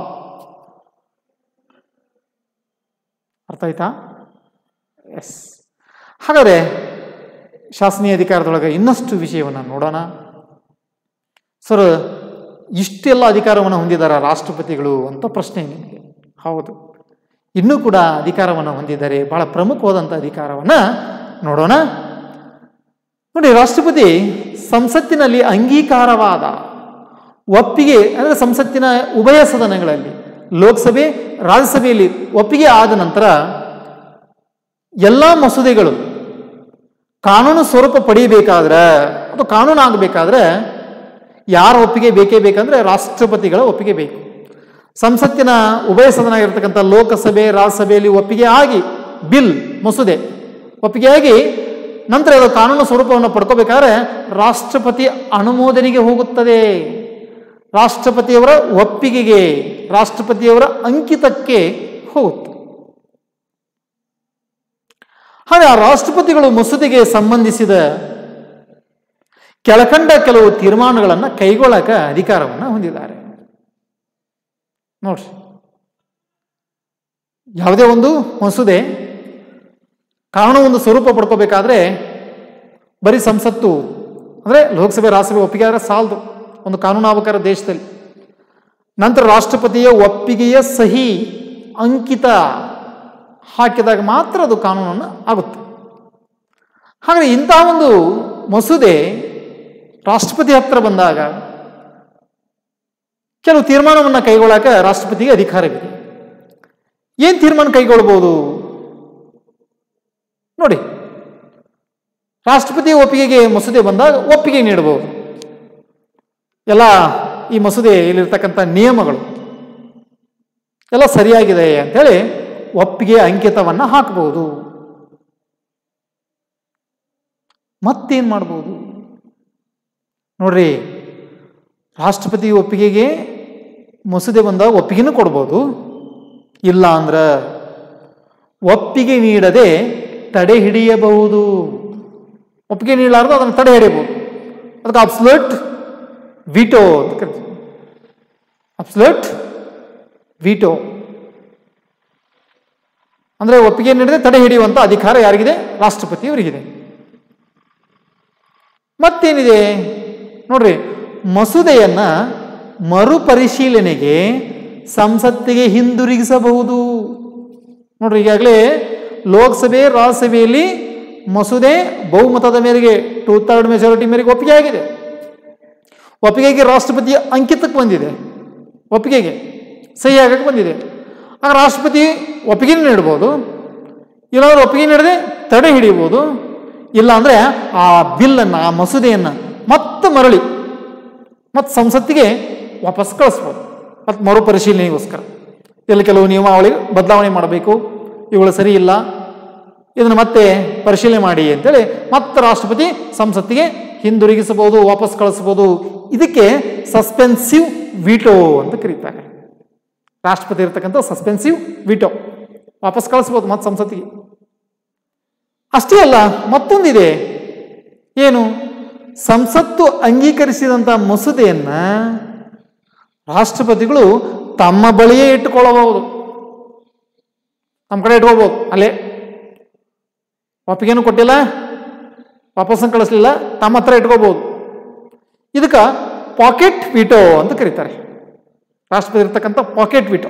ಅರ್ಥ ಆಯ್ತಾ ಎಸ್ ಹಾಗಾದರೆ ಶಾಸನೀಯ ಅಧಿಕಾರದೊಳಗೆ ಇನ್ನಷ್ಟು ವಿಷಯವನ್ನು ನೋಡೋಣ ಸರ್ ಇಷ್ಟೆಲ್ಲ ಅಧಿಕಾರವನ್ನು ಹೊಂದಿದ್ದಾರೆ ರಾಷ್ಟ್ರಪತಿಗಳು ಅಂತ ಪ್ರಶ್ನೆ ನಿಮಗೆ ಹೌದು ಇನ್ನೂ ಕೂಡ ಅಧಿಕಾರವನ್ನು ಹೊಂದಿದ್ದಾರೆ ಬಹಳ ಪ್ರಮುಖವಾದಂಥ ಅಧಿಕಾರವನ್ನು ನೋಡೋಣ ನೋಡಿ ರಾಷ್ಟ್ರಪತಿ ಸಂಸತ್ತಿನಲ್ಲಿ ಅಂಗೀಕಾರವಾದ ಒಪ್ಪಿಗೆ ಅಂದರೆ ಸಂಸತ್ತಿನ ಉಭಯ ಸದನಗಳಲ್ಲಿ ಲೋಕಸಭೆ ರಾಜ್ಯಸಭೆಯಲ್ಲಿ ಒಪ್ಪಿಗೆ ಆದ ನಂತರ ಎಲ್ಲ ಮಸೂದೆಗಳು ಕಾನೂನು ಸ್ವರೂಪ ಪಡೆಯಬೇಕಾದ್ರೆ ಅಥವಾ ಕಾನೂನು ಆಗಬೇಕಾದ್ರೆ ಯಾರ ಒಪ್ಪಿಗೆ ಬೇಕೇ ಬೇಕಂದ್ರೆ ರಾಷ್ಟ್ರಪತಿಗಳ ಒಪ್ಪಿಗೆ ಬೇಕು ಸಂಸತ್ತಿನ ಉಭಯ ಸದನ ಆಗಿರ್ತಕ್ಕಂಥ ಲೋಕಸಭೆ ರಾಜ್ಯಸಭೆಯಲ್ಲಿ ಒಪ್ಪಿಗೆ ಆಗಿ ಬಿಲ್ ಮಸೂದೆ ಒಪ್ಪಿಗೆ ಆಗಿ ನಂತರ ಅದು ಕಾನೂನು ಸ್ವರೂಪವನ್ನು ಪಡ್ಕೋಬೇಕಾದ್ರೆ ರಾಷ್ಟ್ರಪತಿ ಅನುಮೋದನೆಗೆ ಹೋಗುತ್ತದೆ ರಾಷ್ಟ್ರಪತಿಯವರ ಒಪ್ಪಿಗೆಗೆ ರಾಷ್ಟ್ರಪತಿಯವರ ಅಂಕಿತಕ್ಕೆ ಹೋಗುತ್ತೆ ಹಾಗೆ ಆ ರಾಷ್ಟ್ರಪತಿಗಳು ಮಸೂದೆಗೆ ಸಂಬಂಧಿಸಿದ ಕೆಳಕಂಡ ಕೆಲವು ತೀರ್ಮಾನಗಳನ್ನು ಕೈಗೊಳ್ಳಕ ಅಧಿಕಾರವನ್ನು ಹೊಂದಿದ್ದಾರೆ ನೋಡ್ರಿ ಯಾವುದೇ ಒಂದು ಮಸೂದೆ ಕಾನೂನು ಒಂದು ಸ್ವರೂಪ ಪಡ್ಕೋಬೇಕಾದ್ರೆ ಬರೀ ಸಂಸತ್ತು ಅಂದರೆ ಲೋಕಸಭೆ ರಾಜ್ಯಸಭೆ ಒಪ್ಪಿಗೆ ಆದರೆ ಸಾಲದು ಒಂದು ಕಾನೂನು ಆಗ್ಬೇಕಾದ್ರೆ ದೇಶದಲ್ಲಿ ನಂತರ ರಾಷ್ಟ್ರಪತಿಯ ಒಪ್ಪಿಗೆಯ ಸಹಿ ಅಂಕಿತ ಹಾಕಿದಾಗ ಮಾತ್ರ ಅದು ಕಾನೂನನ್ನು ಆಗುತ್ತೆ ಹಾಗೆ ಇಂಥ ಒಂದು ಮಸೂದೆ ರಾಷ್ಟ್ರಪತಿ ಹತ್ರ ಬಂದಾಗ ಕೆಲವು ತೀರ್ಮಾನವನ್ನು ಕೈಗೊಳ್ಳಕ ರಾಷ್ಟ್ರಪತಿಗೆ ಅಧಿಕಾರವಿದೆ ಏನು ತೀರ್ಮಾನ ಕೈಗೊಳ್ಬೋದು ನೋಡಿ ರಾಷ್ಟ್ರಪತಿ ಒಪ್ಪಿಗೆಗೆ ಮಸೂದೆ ಬಂದಾಗ ಒಪ್ಪಿಗೆ ನೀಡಬಹುದು ಎಲ್ಲ ಈ ಮಸೂದೆಯಲ್ಲಿರ್ತಕ್ಕಂಥ ನಿಯಮಗಳು ಎಲ್ಲ ಸರಿಯಾಗಿದೆ ಅಂಥೇಳಿ ಒಪ್ಪಿಗೆ ಅಂಕಿತವನ್ನು ಹಾಕಬಹುದು ಮತ್ತೇನು ಮಾಡ್ಬೋದು ನೋಡ್ರಿ ರಾಷ್ಟ್ರಪತಿ ಒಪ್ಪಿಗೆಗೆ ಮಸೂದೆ ಬಂದಾಗ ಒಪ್ಪಿಗೆನೂ ಕೊಡ್ಬೋದು ಇಲ್ಲ ಅಂದ್ರೆ ಒಪ್ಪಿಗೆ ನೀಡದೆ ತಡೆ ಹಿಡಿಯಬಹುದು ಒಪ್ಪಿಗೆ ನೀಡಲಾರ್ದು ಅದನ್ನು ತಡೆ ಹಿಡಿಯಬಹುದು ಅದಕ್ಕೆ ಅಬ್ಸ್ಲಟ್ ವಿಟೋ ಅಂತ ಕರಿತೀವಿ ಅಬ್ಸ್ಲಟ್ ವಿಟೋ ಅಂದರೆ ಒಪ್ಪಿಗೆ ನೀಡದೆ ತಡೆ ಹಿಡಿಯುವಂಥ ಅಧಿಕಾರ ಯಾರಿಗಿದೆ ರಾಷ್ಟ್ರಪತಿಯವರಿಗಿದೆ ಮತ್ತೇನಿದೆ ನೋಡ್ರಿ ಮಸೂದೆಯನ್ನ ಮರುಪರಿಶೀಲನೆಗೆ ಸಂಸತ್ತಿಗೆ ಹಿಂದಿರುಗಿಸಬಹುದು ನೋಡ್ರಿ ಈಗಾಗಲೇ ಲೋಕಸಭೆ ರಾಜ್ಯಸಭೆಯಲ್ಲಿ ಮಸೂದೆ ಬಹುಮತದ ಮೇರೆಗೆ ಟೂ ಥರ್ಡ್ ಮೆಜಾರಿಟಿ ಮೇರೆಗೆ ಒಪ್ಪಿಗೆ ಆಗಿದೆ ಒಪ್ಪಿಗೆಗೆ ರಾಷ್ಟ್ರಪತಿಯ ಅಂಕಿತಕ್ಕೆ ಬಂದಿದೆ ಒಪ್ಪಿಗೆಗೆ ಸಹಿ ಆಗಕ್ಕೆ ಬಂದಿದೆ ಆಗ ರಾಷ್ಟ್ರಪತಿ ಒಪ್ಪಿಗೆ ನೀಡ್ಬೋದು ಇಲ್ಲಾಂದ್ರೆ ಒಪ್ಪಿಗೆ ನೀಡದೆ ತಡೆ ಹಿಡಿಬೋದು ಇಲ್ಲ ಅಂದರೆ ಆ ಬಿಲ್ಲನ್ನು ಆ ಮಸೂದೆಯನ್ನು ಮತ್ತೆ ಮರಳಿ ಮತ್ತು ಸಂಸತ್ತಿಗೆ ವಾಪಸ್ ಕಳಿಸ್ಬೋದು ಮತ್ತು ಮರುಪರಿಶೀಲನೆಗೋಸ್ಕರ ಇಲ್ಲಿ ಕೆಲವು ನಿಯಮಾವಳಿ ಬದಲಾವಣೆ ಮಾಡಬೇಕು ಇವುಗಳು ಸರಿ ಇಲ್ಲ ಇದನ್ನು ಮತ್ತೆ ಪರಿಶೀಲನೆ ಮಾಡಿ ಅಂತೇಳಿ ಮತ್ತೆ ರಾಷ್ಟ್ರಪತಿ ಸಂಸತ್ತಿಗೆ ಹಿಂದಿರುಗಿಸಬಹುದು ವಾಪಸ್ ಕಳಿಸ್ಬೋದು ಇದಕ್ಕೆ ಸಸ್ಪೆನ್ಸಿವ್ ವಿಟೋ ಅಂತ ಕರೀತಾರೆ ರಾಷ್ಟ್ರಪತಿ ಇರ್ತಕ್ಕಂಥ ಸಸ್ಪೆನ್ಸಿವ್ ವಿಟೋ ವಾಪಸ್ ಕಳಿಸ್ಬೋದು ಮತ್ತೆ ಸಂಸತ್ತಿಗೆ ಅಷ್ಟೇ ಅಲ್ಲ ಮತ್ತೊಂದಿದೆ ಏನು ಸಂಸತ್ತು ಅಂಗೀಕರಿಸಿದಂಥ ಮಸೂದೆಯನ್ನ ರಾಷ್ಟ್ರಪತಿಗಳು ತಮ್ಮ ಬಳಿಯೇ ಇಟ್ಟುಕೊಳ್ಳಬಹುದು ನಮ್ಮ ಕಡೆ ಇಟ್ಕೋಬಹುದು ಅಲ್ಲೇ ಒಪ್ಪಿಗೆನೂ ಕೊಟ್ಟಿಲ್ಲ ವಾಪಸ್ಸನ್ನು ಕಳಿಸ್ಲಿಲ್ಲ ತಮ್ಮ ಹತ್ರ ಇಟ್ಕೋಬಹುದು ಇದಕ್ಕೆ ಪಾಕೆಟ್ ವಿಟೋ ಅಂತ ಕರೀತಾರೆ ರಾಷ್ಟ್ರಪತಿ ಇರ್ತಕ್ಕಂಥ ಪಾಕೆಟ್ ವಿಟೋ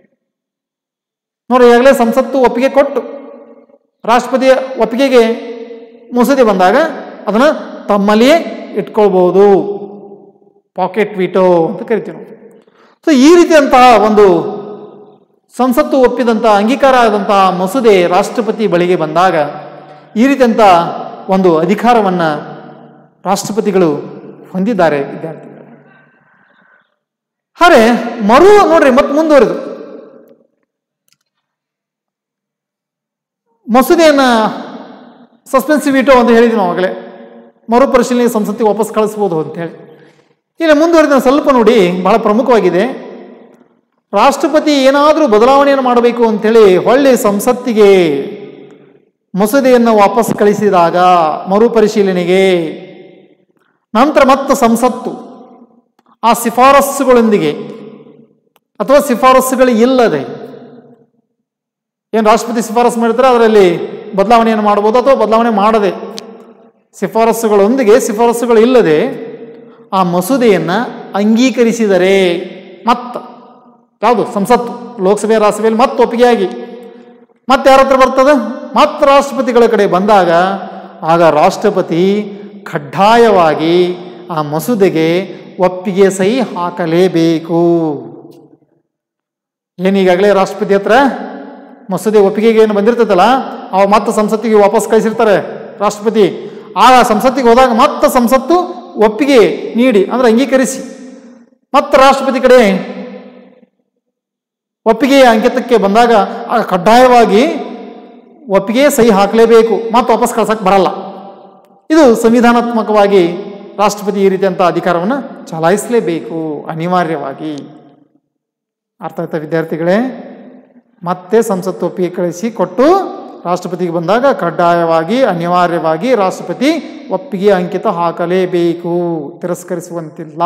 ನೋಡಿ ಈಗಾಗಲೇ ಸಂಸತ್ತು ಒಪ್ಪಿಗೆ ಕೊಟ್ಟು ರಾಷ್ಟ್ರಪತಿಯ ಒಪ್ಪಿಗೆಗೆ ಮಸೂದೆ ಬಂದಾಗ ಅದನ್ನು ತಮ್ಮಲ್ಲಿಯೇ ಇಟ್ಕೊಳ್ಬಹುದು ಪಾಕೆಟ್ ವಿಟೋ ಅಂತ ಕರಿತೀವಿ ನಾವು ಸೊ ಈ ರೀತಿಯಂತಹ ಒಂದು ಸಂಸತ್ತು ಒಪ್ಪಿದಂಥ ಅಂಗೀಕಾರ ಆದಂತಹ ಮಸೂದೆ ರಾಷ್ಟ್ರಪತಿ ಬಳಿಗೆ ಬಂದಾಗ ಈ ರೀತಿಯಂಥ ಒಂದು ಅಧಿಕಾರವನ್ನು ರಾಷ್ಟ್ರಪತಿಗಳು ಹೊಂದಿದ್ದಾರೆ ವಿದ್ಯಾರ್ಥಿಗಳು ಹಾಗೆ ಮರು ನೋಡ್ರಿ ಮತ್ತೆ ಮುಂದುವರೆದು ಮಸೂದೆಯನ್ನು ಸಸ್ಪೆನ್ಸಿವ್ ವಿಟೋ ಅಂತ ಹೇಳಿದ್ವಿ ನಾವು ಆಗಲೇ ಮರುಪರಿಶೀಲನೆ ಸಂಸತ್ತಿಗೆ ವಾಪಸ್ ಕಳಿಸ್ಬೋದು ಅಂತ ಹೇಳಿ ಇಲ್ಲಿ ಮುಂದುವರೆದ ಸ್ವಲ್ಪ ನೋಡಿ ಬಹಳ ಪ್ರಮುಖವಾಗಿದೆ ರಾಷ್ಟ್ರಪತಿ ಏನಾದರೂ ಬದಲಾವಣೆಯನ್ನು ಮಾಡಬೇಕು ಅಂಥೇಳಿ ಹೊಳ್ಳಿ ಸಂಸತ್ತಿಗೆ ಮಸೂದೆಯನ್ನು ವಾಪಸ್ ಕಳಿಸಿದಾಗ ಮರುಪರಿಶೀಲನೆಗೆ ನಂತರ ಮತ್ತೆ ಸಂಸತ್ತು ಆ ಶಿಫಾರಸ್ಸುಗಳೊಂದಿಗೆ ಅಥವಾ ಶಿಫಾರಸ್ಸುಗಳು ಇಲ್ಲದೆ ಏನು ರಾಷ್ಟ್ರಪತಿ ಶಿಫಾರಸು ಮಾಡಿದ್ರೆ ಅದರಲ್ಲಿ ಬದಲಾವಣೆಯನ್ನು ಮಾಡ್ಬೋದು ಅಥವಾ ಬದಲಾವಣೆ ಮಾಡದೆ ಶಿಫಾರಸ್ಸುಗಳೊಂದಿಗೆ ಶಿಫಾರಸ್ಸುಗಳು ಇಲ್ಲದೆ ಆ ಮಸೂದೆಯನ್ನು ಅಂಗೀಕರಿಸಿದರೆ ಮತ್ತ ಯಾವುದು ಸಂಸತ್ತು ಲೋಕಸಭೆ ರಾಜ್ಯಸಭೆಯಲ್ಲಿ ಮತ್ತೆ ಒಪ್ಪಿಗೆಯಾಗಿ ಮತ್ತೆ ಯಾರ ಹತ್ರ ಬರ್ತದೆ ಮತ್ತೆ ರಾಷ್ಟ್ರಪತಿಗಳ ಕಡೆ ಬಂದಾಗ ಆಗ ರಾಷ್ಟ್ರಪತಿ ಕಡ್ಡಾಯವಾಗಿ ಆ ಮಸೂದೆಗೆ ಒಪ್ಪಿಗೆ ಸಹಿ ಹಾಕಲೇಬೇಕು ಏನು ಈಗಾಗಲೇ ರಾಷ್ಟ್ರಪತಿ ಹತ್ರ ಮಸೂದೆ ಒಪ್ಪಿಗೆಗೆ ಏನು ಬಂದಿರ್ತದಲ್ಲ ಅವ ಮತ್ತೆ ಸಂಸತ್ತಿಗೆ ವಾಪಸ್ ಕಳಿಸಿರ್ತಾರೆ ರಾಷ್ಟ್ರಪತಿ ಆಗ ಸಂಸತ್ತಿಗೆ ಹೋದಾಗ ಮತ್ತೆ ಸಂಸತ್ತು ಒಪ್ಪಿಗೆ ನೀಡಿ ಅಂದ್ರೆ ಅಂಗೀಕರಿಸಿ ಮತ್ತೆ ರಾಷ್ಟ್ರಪತಿ ಕಡೆ ಒಪ್ಪಿಗೆಯ ಅಂಕಿತಕ್ಕೆ ಬಂದಾಗ ಆಗ ಕಡ್ಡಾಯವಾಗಿ ಒಪ್ಪಿಗೆ ಸಹಿ ಹಾಕಲೇಬೇಕು ಮತ್ತೆ ವಾಪಸ್ ಕಳ್ಸಕ್ಕೆ ಬರಲ್ಲ ಇದು ಸಂವಿಧಾನಾತ್ಮಕವಾಗಿ ರಾಷ್ಟ್ರಪತಿ ಈ ರೀತಿಯಂಥ ಅಧಿಕಾರವನ್ನು ಚಲಾಯಿಸಲೇಬೇಕು ಅನಿವಾರ್ಯವಾಗಿ ಅರ್ಥ ಆಯ್ತಾ ವಿದ್ಯಾರ್ಥಿಗಳೇ ಮತ್ತೆ ಸಂಸತ್ತು ಒಪ್ಪಿಗೆ ಕಳಿಸಿ ಕೊಟ್ಟು ರಾಷ್ಟ್ರಪತಿಗೆ ಬಂದಾಗ ಕಡ್ಡಾಯವಾಗಿ ಅನಿವಾರ್ಯವಾಗಿ ರಾಷ್ಟ್ರಪತಿ ಒಪ್ಪಿಗೆ ಅಂಕಿತ ಹಾಕಲೇಬೇಕು ತಿರಸ್ಕರಿಸುವಂತಿಲ್ಲ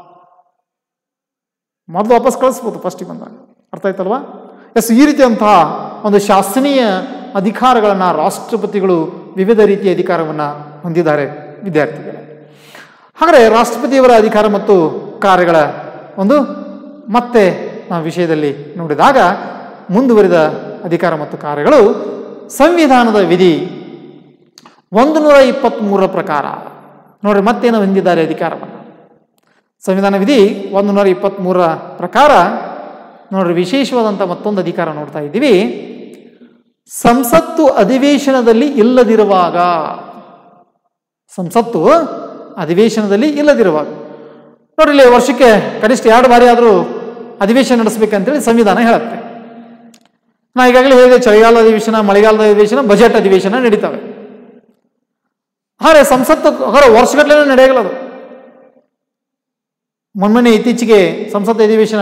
ಮೊದಲು ವಾಪಸ್ ಕಳಿಸ್ಬೋದು ಫಸ್ಟಿಗೆ ಬಂದಾಗ ಅರ್ಥ ಆಯ್ತಲ್ವಾ ಎಸ್ ಈ ರೀತಿಯಂತಹ ಒಂದು ಶಾಸನೀಯ ಅಧಿಕಾರಗಳನ್ನು ರಾಷ್ಟ್ರಪತಿಗಳು ವಿವಿಧ ರೀತಿಯ ಅಧಿಕಾರವನ್ನು ಹೊಂದಿದ್ದಾರೆ ವಿದ್ಯಾರ್ಥಿಗಳೇ ಹಾಗಾದರೆ ರಾಷ್ಟ್ರಪತಿಯವರ ಅಧಿಕಾರ ಮತ್ತು ಕಾರ್ಯಗಳ ಒಂದು ಮತ್ತೆ ನಾವು ವಿಷಯದಲ್ಲಿ ನೋಡಿದಾಗ ಮುಂದುವರಿದ ಅಧಿಕಾರ ಮತ್ತು ಕಾರ್ಯಗಳು ಸಂವಿಧಾನದ ವಿಧಿ ಒಂದು ನೂರ ಇಪ್ಪತ್ತ್ಮೂರರ ಪ್ರಕಾರ ನೋಡ್ರಿ ಮತ್ತೇನು ಹೊಂದಿದ್ದಾರೆ ಅಧಿಕಾರವನ್ನು ಸಂವಿಧಾನ ವಿಧಿ ಒಂದು ನೂರ ಇಪ್ಪತ್ತ್ಮೂರರ ಪ್ರಕಾರ ನೋಡ್ರಿ ವಿಶೇಷವಾದಂಥ ಮತ್ತೊಂದು ಅಧಿಕಾರ ನೋಡ್ತಾ ಇದ್ದೀವಿ ಸಂಸತ್ತು ಅಧಿವೇಶನದಲ್ಲಿ ಇಲ್ಲದಿರುವಾಗ ಸಂಸತ್ತು ಅಧಿವೇಶನದಲ್ಲಿ ಇಲ್ಲದಿರುವಾಗ ನೋಡ್ರಿ ಇಲ್ಲಿ ವರ್ಷಕ್ಕೆ ಕನಿಷ್ಠ ಎರಡು ಬಾರಿ ಆದರೂ ಅಧಿವೇಶನ ನಡೆಸಬೇಕಂತೇಳಿ ಸಂವಿಧಾನ ಹೇಳುತ್ತೆ ನಾ ಈಗಾಗಲೇ ಹೇಳಿದೆ ಚಳಿಗಾಲದ ಅಧಿವೇಶನ ಮಳೆಗಾಲದ ಅಧಿವೇಶನ ಬಜೆಟ್ ಅಧಿವೇಶನ ನಡೀತವೆ ಹಾಗೆ ಸಂಸತ್ತು ಹೊರ ವರ್ಷಗಟ್ಟಲೆ ನಡೆಯಲ್ಲ ಅದು ಮೊನ್ನೆ ಇತ್ತೀಚೆಗೆ ಸಂಸತ್ ಅಧಿವೇಶನ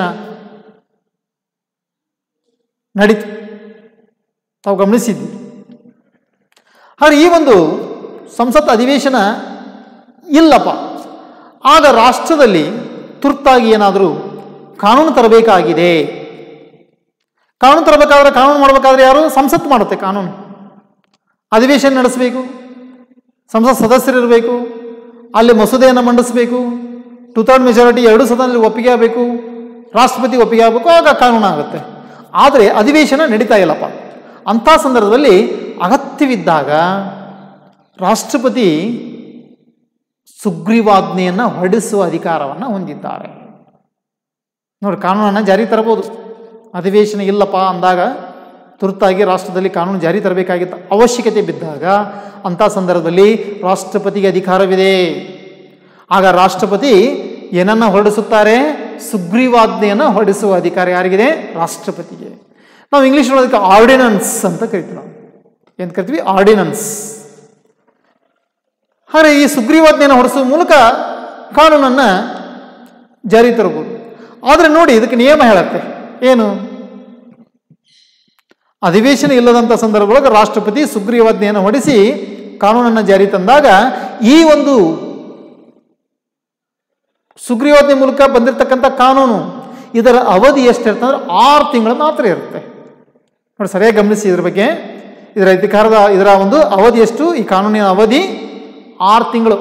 ನಡೀತು ತಾವು ಗಮನಿಸಿದ್ವಿ ಹಾಗೆ ಈ ಒಂದು ಸಂಸತ್ ಅಧಿವೇಶನ ಇಲ್ಲಪ್ಪ ಆಗ ರಾಷ್ಟ್ರದಲ್ಲಿ ತುರ್ತಾಗಿ ಏನಾದರೂ ಕಾನೂನು ತರಬೇಕಾಗಿದೆ ಕಾನೂನು ತರಬೇಕಾದ್ರೆ ಕಾನೂನು ಮಾಡಬೇಕಾದ್ರೆ ಯಾರು ಸಂಸತ್ತು ಮಾಡುತ್ತೆ ಕಾನೂನು ಅಧಿವೇಶನ ನಡೆಸಬೇಕು ಸಂಸತ್ ಸದಸ್ಯರಿರಬೇಕು ಅಲ್ಲಿ ಮಸೂದೆಯನ್ನು ಮಂಡಿಸಬೇಕು ಟೂ ಥರ್ಡ್ ಮೆಜಾರಿಟಿ ಎರಡು ಸದನದಲ್ಲಿ ಒಪ್ಪಿಗೆ ಆಗಬೇಕು ರಾಷ್ಟ್ರಪತಿ ಒಪ್ಪಿಗೆ ಆಗಬೇಕು ಆಗ ಕಾನೂನು ಆಗುತ್ತೆ ಆದರೆ ಅಧಿವೇಶನ ನಡೀತಾ ಇಲ್ಲಪ್ಪ ಅಂಥ ಸಂದರ್ಭದಲ್ಲಿ ಅಗತ್ಯವಿದ್ದಾಗ ರಾಷ್ಟ್ರಪತಿ ಸುಗ್ರೀವಾಜ್ಞೆಯನ್ನು ಹೊರಡಿಸುವ ಅಧಿಕಾರವನ್ನು ಹೊಂದಿದ್ದಾರೆ ನೋಡಿ ಕಾನೂನನ್ನು ಜಾರಿ ತರಬಹುದು ಅಧಿವೇಶನ ಇಲ್ಲಪ್ಪ ಅಂದಾಗ ತುರ್ತಾಗಿ ರಾಷ್ಟ್ರದಲ್ಲಿ ಕಾನೂನು ಜಾರಿ ತರಬೇಕಾಗಿದ್ದ ಅವಶ್ಯಕತೆ ಬಿದ್ದಾಗ ಅಂಥ ಸಂದರ್ಭದಲ್ಲಿ ರಾಷ್ಟ್ರಪತಿಗೆ ಅಧಿಕಾರವಿದೆ ಆಗ ರಾಷ್ಟ್ರಪತಿ ಏನನ್ನ ಹೊರಡಿಸುತ್ತಾರೆ ಸುಗ್ರೀವಾಜ್ಞೆಯನ್ನು ಹೊರಡಿಸುವ ಅಧಿಕಾರ ಯಾರಿಗಿದೆ ರಾಷ್ಟ್ರಪತಿಗೆ ನಾವು ಇಂಗ್ಲಿಷ್ ಅದಕ್ಕೆ ಆರ್ಡಿನನ್ಸ್ ಅಂತ ಕರಿತೀವಿ ನಾವು ಏನು ಕರಿತೀವಿ ಆರ್ಡಿನನ್ಸ್ ಹಾಗೆ ಈ ಸುಗ್ರೀವಾಜ್ಞೆಯನ್ನು ಹೊರಡಿಸುವ ಮೂಲಕ ಕಾನೂನನ್ನು ಜಾರಿ ತರಬಹುದು ಆದರೆ ನೋಡಿ ಇದಕ್ಕೆ ನಿಯಮ ಹೇಳುತ್ತೆ ಏನು ಅಧಿವೇಶನ ಇಲ್ಲದಂಥ ಸಂದರ್ಭದೊಳಗೆ ರಾಷ್ಟ್ರಪತಿ ಸುಗ್ರೀವಾಜ್ಞೆಯನ್ನು ಹೊಡಿಸಿ ಕಾನೂನನ್ನು ಜಾರಿ ತಂದಾಗ ಈ ಒಂದು ಸುಗ್ರೀವಾಜ್ಞೆ ಮೂಲಕ ಬಂದಿರತಕ್ಕಂಥ ಕಾನೂನು ಇದರ ಅವಧಿ ಎಷ್ಟಿರುತ್ತೆ ಅಂದ್ರೆ ಆರು ತಿಂಗಳು ಮಾತ್ರ ಇರುತ್ತೆ ನೋಡಿ ಸರಿಯಾಗಿ ಗಮನಿಸಿ ಇದ್ರ ಬಗ್ಗೆ ಇದರ ಅಧಿಕಾರದ ಇದರ ಒಂದು ಅವಧಿ ಎಷ್ಟು ಈ ಕಾನೂನಿನ ಅವಧಿ ಆರು ತಿಂಗಳು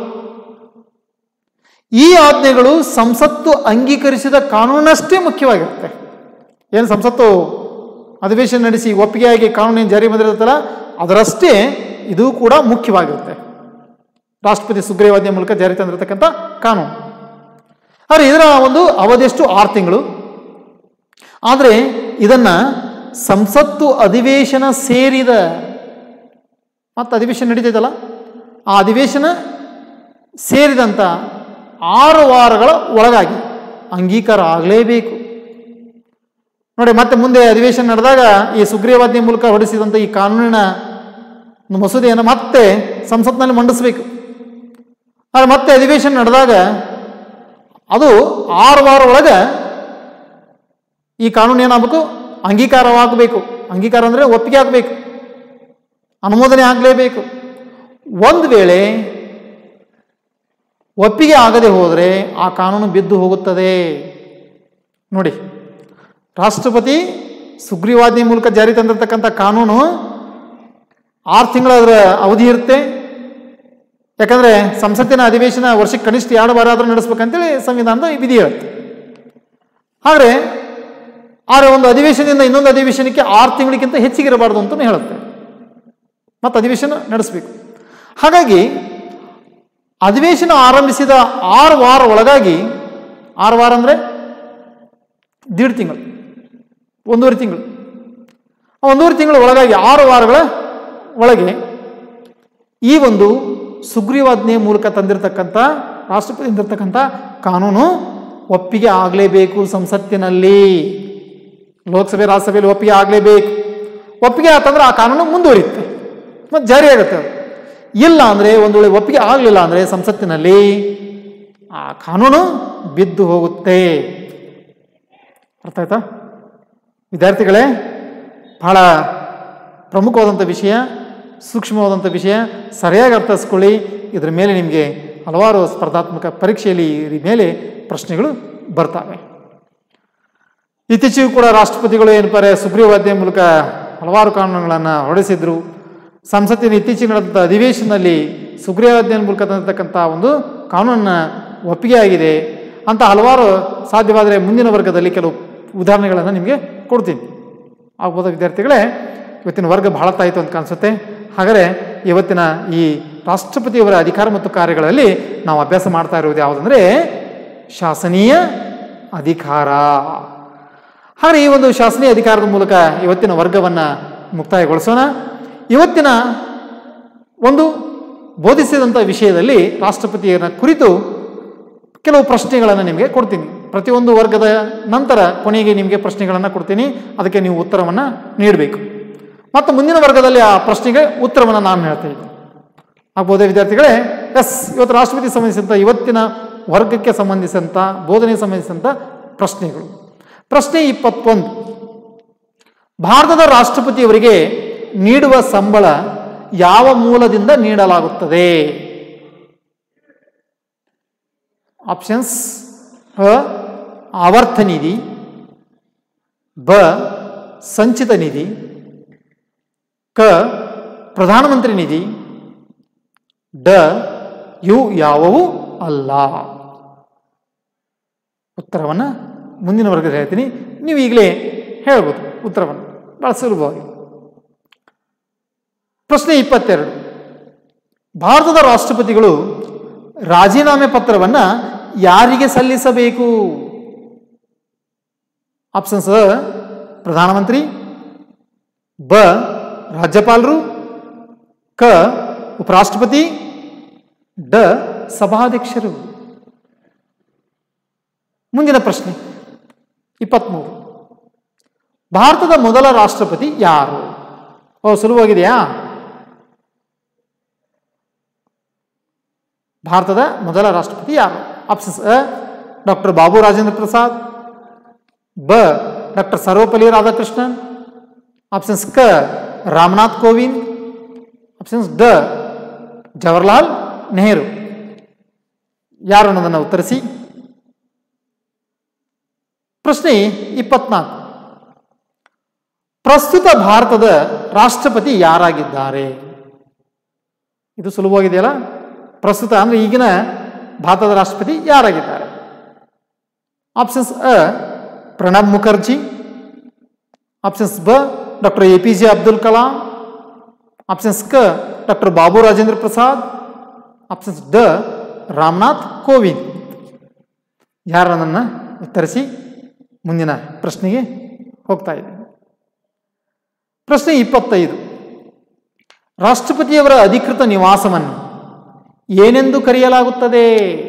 ಈ ಆಜ್ಞೆಗಳು ಸಂಸತ್ತು ಅಂಗೀಕರಿಸಿದ ಕಾನೂನಷ್ಟೇ ಮುಖ್ಯವಾಗಿರುತ್ತೆ ಏನು ಸಂಸತ್ತು ಅಧಿವೇಶನ ನಡೆಸಿ ಒಪ್ಪಿಗೆಯಾಗಿ ಕಾನೂನಿನ ಜಾರಿ ಬಂದಿರುತ್ತಲ್ಲ ಅದರಷ್ಟೇ ಇದು ಕೂಡ ಮುಖ್ಯವಾಗಿರುತ್ತೆ ರಾಷ್ಟ್ರಪತಿ ಸುಗ್ರೀವಾಜ್ಞೆ ಮೂಲಕ ಜಾರಿ ತಂದಿರತಕ್ಕಂಥ ಕಾನೂನು ಆದರೆ ಇದರ ಒಂದು ಅವಧಿ ಎಷ್ಟು ಆರು ತಿಂಗಳು ಆದರೆ ಇದನ್ನ ಸಂಸತ್ತು ಅಧಿವೇಶನ ಸೇರಿದ ಮತ್ತು ಅಧಿವೇಶನ ನಡೀತೈತಲ್ಲ ಆ ಅಧಿವೇಶನ ಸೇರಿದಂಥ ಆರು ವಾರಗಳ ಒಳಗಾಗಿ ಅಂಗೀಕಾರ ಆಗಲೇಬೇಕು ನೋಡಿ ಮತ್ತೆ ಮುಂದೆ ಅಧಿವೇಶನ ನಡೆದಾಗ ಈ ಸುಗ್ರೀವಾಜ್ಞೆ ಮೂಲಕ ಹೊರಡಿಸಿದಂಥ ಈ ಕಾನೂನಿನ ಒಂದು ಮಸೂದೆಯನ್ನು ಮತ್ತೆ ಸಂಸತ್ನಲ್ಲಿ ಮಂಡಿಸಬೇಕು ಆದರೆ ಮತ್ತೆ ಅಧಿವೇಶನ ನಡೆದಾಗ ಅದು ಆರು ವಾರ ಒಳಗೆ ಈ ಕಾನೂನು ಏನಾಗಬೇಕು ಅಂಗೀಕಾರವಾಗಬೇಕು ಅಂಗೀಕಾರ ಅಂದರೆ ಒಪ್ಪಿಗೆ ಆಗಬೇಕು ಅನುಮೋದನೆ ಆಗಲೇಬೇಕು ಒಂದು ವೇಳೆ ಒಪ್ಪಿಗೆ ಆಗದೆ ಹೋದರೆ ಆ ಕಾನೂನು ಬಿದ್ದು ಹೋಗುತ್ತದೆ ನೋಡಿ ರಾಷ್ಟ್ರಪತಿ ಸುಗ್ರೀವಾಜ್ಞೆ ಮೂಲಕ ಜಾರಿ ತಂದಿರತಕ್ಕಂಥ ಕಾನೂನು ಆರು ತಿಂಗಳ ಅದರ ಅವಧಿ ಇರುತ್ತೆ ಯಾಕಂದರೆ ಸಂಸತ್ತಿನ ಅಧಿವೇಶನ ವರ್ಷಕ್ಕೆ ಕನಿಷ್ಠ ಎರಡು ಬಾರ ಆದರೂ ನಡೆಸ್ಬೇಕಂತೇಳಿ ಸಂವಿಧಾನದ ವಿಧಿ ಹೇಳುತ್ತೆ ಆದರೆ ಆದರೆ ಒಂದು ಅಧಿವೇಶನದಿಂದ ಇನ್ನೊಂದು ಅಧಿವೇಶನಕ್ಕೆ ಆರು ತಿಂಗಳಿಗಿಂತ ಹೆಚ್ಚಿಗೆ ಇರಬಾರ್ದು ಅಂತಲೂ ಹೇಳುತ್ತೆ ಮತ್ತು ಅಧಿವೇಶನ ನಡೆಸಬೇಕು ಹಾಗಾಗಿ ಅಧಿವೇಶನ ಆರಂಭಿಸಿದ ಆರು ವಾರ ಒಳಗಾಗಿ ಆರು ವಾರ ಅಂದರೆ ದೀಡ್ ತಿಂಗಳು ಒಂದೂವರೆ ತಿಂಗಳು ಆ ಒಂದೂವರೆ ತಿಂಗಳ ಒಳಗಾಗಿ ಆರು ವಾರಗಳ ಒಳಗೆ ಈ ಒಂದು ಸುಗ್ರೀವಾಜ್ಞೆ ಮೂಲಕ ತಂದಿರತಕ್ಕಂಥ ರಾಷ್ಟ್ರಪತಿ ತಂದಿರತಕ್ಕಂಥ ಕಾನೂನು ಒಪ್ಪಿಗೆ ಆಗಲೇಬೇಕು ಸಂಸತ್ತಿನಲ್ಲಿ ಲೋಕಸಭೆ ರಾಜ್ಯಸಭೆಯಲ್ಲಿ ಒಪ್ಪಿಗೆ ಆಗಲೇಬೇಕು ಒಪ್ಪಿಗೆ ಆತಂದ್ರೆ ಆ ಕಾನೂನು ಮುಂದುವರಿಯುತ್ತೆ ಮತ್ತು ಜಾರಿ ಆಗುತ್ತೆ ಅದು ಇಲ್ಲ ಅಂದರೆ ಒಂದು ವೇಳೆ ಒಪ್ಪಿಗೆ ಆಗಲಿಲ್ಲ ಅಂದರೆ ಸಂಸತ್ತಿನಲ್ಲಿ ಆ ಕಾನೂನು ಬಿದ್ದು ಹೋಗುತ್ತೆ ಅರ್ಥ ಆಯ್ತಾ ವಿದ್ಯಾರ್ಥಿಗಳೇ ಬಹಳ ಪ್ರಮುಖವಾದಂಥ ವಿಷಯ ಸೂಕ್ಷ್ಮವಾದಂಥ ವಿಷಯ ಸರಿಯಾಗಿ ಅರ್ಥೈಸ್ಕೊಳ್ಳಿ ಇದರ ಮೇಲೆ ನಿಮಗೆ ಹಲವಾರು ಸ್ಪರ್ಧಾತ್ಮಕ ಪರೀಕ್ಷೆಯಲ್ಲಿ ಈ ಮೇಲೆ ಪ್ರಶ್ನೆಗಳು ಬರ್ತವೆ ಇತ್ತೀಚೆಗೂ ಕೂಡ ರಾಷ್ಟ್ರಪತಿಗಳು ಏನಪ್ಪಾರೆ ಸುಗ್ರೀವಾಜ್ಞೆ ಮೂಲಕ ಹಲವಾರು ಕಾನೂನುಗಳನ್ನು ಹೊರಡಿಸಿದ್ರು ಸಂಸತ್ತಿನ ಇತ್ತೀಚೆಗೆ ನಡೆದಂಥ ಅಧಿವೇಶನದಲ್ಲಿ ಸುಗ್ರೀವಾಜ್ಞೆ ಮೂಲಕ ತಂದಿರತಕ್ಕಂಥ ಒಂದು ಕಾನೂನನ್ನ ಒಪ್ಪಿಗೆ ಆಗಿದೆ ಅಂತ ಹಲವಾರು ಸಾಧ್ಯವಾದರೆ ಮುಂದಿನ ವರ್ಗದಲ್ಲಿ ಕೆಲವು ಉದಾಹರಣೆಗಳನ್ನು ನಿಮಗೆ ಕೊಡ್ತೀನಿ ಆಗ್ಬೋದ ವಿದ್ಯಾರ್ಥಿಗಳೇ ಇವತ್ತಿನ ವರ್ಗ ಬಹಳ ತಾಯಿತು ಅಂತ ಕಾಣಿಸುತ್ತೆ ಹಾಗಾದರೆ ಇವತ್ತಿನ ಈ ರಾಷ್ಟ್ರಪತಿಯವರ ಅಧಿಕಾರ ಮತ್ತು ಕಾರ್ಯಗಳಲ್ಲಿ ನಾವು ಅಭ್ಯಾಸ ಮಾಡ್ತಾ ಇರುವುದು ಯಾವುದಂದರೆ ಶಾಸನೀಯ ಅಧಿಕಾರ ಹಾಗೆ ಈ ಒಂದು ಶಾಸನೀಯ ಅಧಿಕಾರದ ಮೂಲಕ ಇವತ್ತಿನ ವರ್ಗವನ್ನು ಮುಕ್ತಾಯಗೊಳಿಸೋಣ ಇವತ್ತಿನ ಒಂದು ಬೋಧಿಸಿದಂಥ ವಿಷಯದಲ್ಲಿ ರಾಷ್ಟ್ರಪತಿಯರ ಕುರಿತು ಕೆಲವು ಪ್ರಶ್ನೆಗಳನ್ನು ನಿಮಗೆ ಕೊಡ್ತೀನಿ ಪ್ರತಿಯೊಂದು ವರ್ಗದ ನಂತರ ಕೊನೆಗೆ ನಿಮಗೆ ಪ್ರಶ್ನೆಗಳನ್ನು ಕೊಡ್ತೀನಿ ಅದಕ್ಕೆ ನೀವು ಉತ್ತರವನ್ನು ನೀಡಬೇಕು ಮತ್ತು ಮುಂದಿನ ವರ್ಗದಲ್ಲಿ ಆ ಪ್ರಶ್ನೆಗೆ ಉತ್ತರವನ್ನು ನಾನು ಹೇಳ್ತಾ ಇದ್ದೀನಿ ಆಗ್ಬೋದೇ ವಿದ್ಯಾರ್ಥಿಗಳೇ ಎಸ್ ಇವತ್ತು ರಾಷ್ಟ್ರಪತಿ ಸಂಬಂಧಿಸಿದಂಥ ಇವತ್ತಿನ ವರ್ಗಕ್ಕೆ ಸಂಬಂಧಿಸಿದಂಥ ಬೋಧನೆಗೆ ಸಂಬಂಧಿಸಿದಂಥ ಪ್ರಶ್ನೆಗಳು ಪ್ರಶ್ನೆ ಇಪ್ಪತ್ತೊಂದು ಭಾರತದ ರಾಷ್ಟ್ರಪತಿಯವರಿಗೆ ನೀಡುವ ಸಂಬಳ ಯಾವ ಮೂಲದಿಂದ ನೀಡಲಾಗುತ್ತದೆ ಆಪ್ಷನ್ಸ್ ಅ ಆವರ್ತ ನಿಧಿ ಬ ಸಂಚಿತ ನಿಧಿ ಕ ಪ್ರಧಾನಮಂತ್ರಿ ನಿಧಿ ಡ ಇವು ಯಾವುವು ಅಲ್ಲ ಉತ್ತರವನ್ನು ಮುಂದಿನ ವರ್ಗದಲ್ಲಿ ಹೇಳ್ತೀನಿ ನೀವು ಈಗಲೇ ಹೇಳ್ಬೋದು ಉತ್ತರವನ್ನು ಭಾಳ ಸುಲಭವಾಗಿ ಪ್ರಶ್ನೆ ಇಪ್ಪತ್ತೆರಡು ಭಾರತದ ರಾಷ್ಟ್ರಪತಿಗಳು ರಾಜೀನಾಮೆ ಪತ್ರವನ್ನು ಯಾರಿಗೆ ಸಲ್ಲಿಸಬೇಕು ಆಪ್ಷನ್ಸ್ ಅ ಪ್ರಧಾನಮಂತ್ರಿ ಬ ರಾಜ್ಯಪಾಲರು ಕ ಉಪರಾಷ್ಟ್ರಪತಿ ಡ ಸಭಾಧ್ಯಕ್ಷರು ಮುಂದಿನ ಪ್ರಶ್ನೆ ಇಪ್ಪತ್ತ್ಮೂರು ಭಾರತದ ಮೊದಲ ರಾಷ್ಟ್ರಪತಿ ಯಾರು ಓ ಸುಲಭವಾಗಿದೆಯಾ ಭಾರತದ ಮೊದಲ ರಾಷ್ಟ್ರಪತಿ ಯಾರು ಆಪ್ಷನ್ಸ್ ಅ ಡಾಕ್ಟರ್ ಬಾಬು ರಾಜೇಂದ್ರ ಪ್ರಸಾದ್ ಬ ಡಾಕ್ಟರ್ ಸರ್ವಪಲ್ಲಿ ರಾಧಾಕೃಷ್ಣನ್ ಆಪ್ಷನ್ಸ್ ಕ ರಾಮನಾಥ್ ಕೋವಿಂದ್ ಆಪ್ಷನ್ಸ್ ಡ ಜವಾಹರ್ಲಾಲ್ ನೆಹರು ಯಾರು ಅನ್ನೋದನ್ನು ಉತ್ತರಿಸಿ ಪ್ರಶ್ನೆ ಇಪ್ಪತ್ನಾಲ್ಕು ಪ್ರಸ್ತುತ ಭಾರತದ ರಾಷ್ಟ್ರಪತಿ ಯಾರಾಗಿದ್ದಾರೆ ಇದು ಸುಲಭವಾಗಿದೆಯಲ್ಲ ಪ್ರಸ್ತುತ ಅಂದ್ರೆ ಈಗಿನ ಭಾರತದ ರಾಷ್ಟ್ರಪತಿ ಯಾರಾಗಿದ್ದಾರೆ ಆಪ್ಷನ್ಸ್ ಅ ಪ್ರಣಬ್ ಮುಖರ್ಜಿ ಆಪ್ಷನ್ಸ್ ಬ doctor A P J Abdul Kalam options ಕ ಡಾಕ್ಟರ್ ಬಾಬು ರಾಜೇಂದ್ರ ಪ್ರಸಾದ್ ಆಪ್ಷನ್ಸ್ ಡ ರಾಮನಾಥ್ ಕೋವಿಂದ್ ಯಾರನ್ನ ಉತ್ತರಿಸಿ ಮುಂದಿನ ಪ್ರಶ್ನೆಗೆ ಹೋಗ್ತಾ ಇದ್ದೀನಿ ಪ್ರಶ್ನೆ ಇಪ್ಪತ್ತೈದು ರಾಷ್ಟ್ರಪತಿಯವರ ಅಧಿಕೃತ ನಿವಾಸವನ್ನು ಏನೆಂದು ಕರೆಯಲಾಗುತ್ತದೆ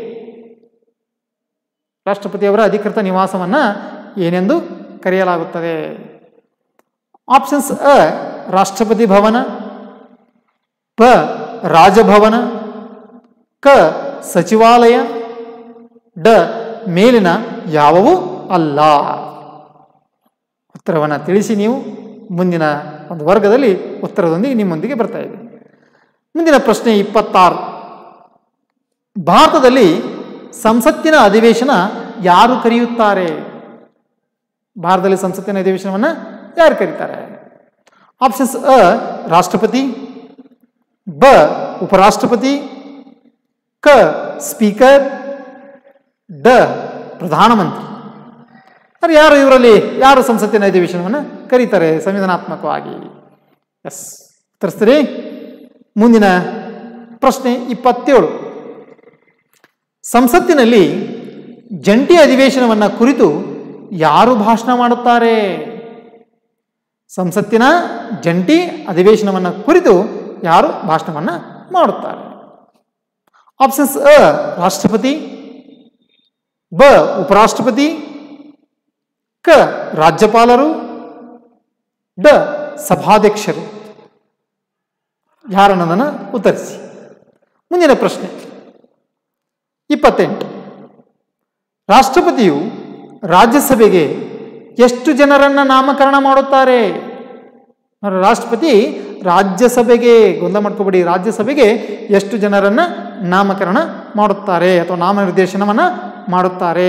ರಾಷ್ಟ್ರಪತಿಯವರ ಅಧಿಕೃತ ನಿವಾಸವನ್ನು ಏನೆಂದು ಕರೆಯಲಾಗುತ್ತದೆ ಆಪ್ಷನ್ಸ್ ಅ ರಾಷ್ಟ್ರಪತಿ ಭವನ ಪ ರಾಜಭವನ ಕ ಸಚಿವಾಲಯ ಡ ಮೇಲಿನ ಯಾವುವೂ ಅಲ್ಲ ಉತ್ತರವನ್ನು ತಿಳಿಸಿ ನೀವು ಮುಂದಿನ ಒಂದು ವರ್ಗದಲ್ಲಿ ಉತ್ತರದೊಂದಿಗೆ ನಿಮ್ಮೊಂದಿಗೆ ಬರ್ತಾ ಇದೆ ಮುಂದಿನ ಪ್ರಶ್ನೆ ಇಪ್ಪತ್ತಾರು ಭಾರತದಲ್ಲಿ ಸಂಸತ್ತಿನ ಅಧಿವೇಶನ ಯಾರು ಕರೆಯುತ್ತಾರೆ ಭಾರತದಲ್ಲಿ ಸಂಸತ್ತಿನ ಅಧಿವೇಶನವನ್ನು ಯಾರು ಕರೀತಾರೆ ಆಪ್ಷನ್ಸ್ ಅ ರಾಷ್ಟ್ರಪತಿ ಬ ಉಪರಾಷ್ಟ್ರಪತಿ ಕ ಸ್ಪೀಕರ್ ಡ ಪ್ರಧಾನಮಂತ್ರಿ ಅಂದ್ರೆ ಯಾರು ಇವರಲ್ಲಿ ಯಾರು ಸಂಸತ್ತಿನ ಅಧಿವೇಶನವನ್ನು ಕರೀತಾರೆ ಸಂವಿಧಾನಾತ್ಮಕವಾಗಿ ಎಸ್ ಉತ್ತರಿಸ್ತೀರಿ ಮುಂದಿನ ಪ್ರಶ್ನೆ ಇಪ್ಪತ್ತೇಳು ಸಂಸತ್ತಿನಲ್ಲಿ ಜಂಟಿ ಅಧಿವೇಶನವನ್ನು ಕುರಿತು ಯಾರು ಭಾಷಣ ಮಾಡುತ್ತಾರೆ ಸಂಸತ್ತಿನ ಜಂಟಿ ಅಧಿವೇಶನವನ್ನು ಕುರಿತು ಯಾರು ಭಾಷಣವನ್ನು ಮಾಡುತ್ತಾರೆ ಆಪ್ಷನ್ಸ್ ಅ ರಾಷ್ಟ್ರಪತಿ ಬ ಉಪರಾಷ್ಟ್ರಪತಿ ಕ ರಾಜ್ಯಪಾಲರು ಡ ಸಭಾಧ್ಯಕ್ಷರು ಯಾರನ್ನೋದನ್ನು ಉತ್ತರಿಸಿ ಮುಂದಿನ ಪ್ರಶ್ನೆ ಇಪ್ಪತ್ತೆಂಟು ರಾಷ್ಟ್ರಪತಿಯು ರಾಜ್ಯಸಭೆಗೆ ಎಷ್ಟು ಜನರನ್ನ ನಾಮಕರಣ ಮಾಡುತ್ತಾರೆ ನೋಡಿ, ರಾಷ್ಟ್ರಪತಿ ರಾಜ್ಯಸಭೆಗೆ ಗೊಂದಲ ಮಾಡ್ಕೋಬೇಡಿ ರಾಜ್ಯಸಭೆಗೆ ಎಷ್ಟು ಜನರನ್ನ ನಾಮಕರಣ ಮಾಡುತ್ತಾರೆ ಅಥವಾ ನಾಮನಿರ್ದೇಶನವನ್ನ ಮಾಡುತ್ತಾರೆ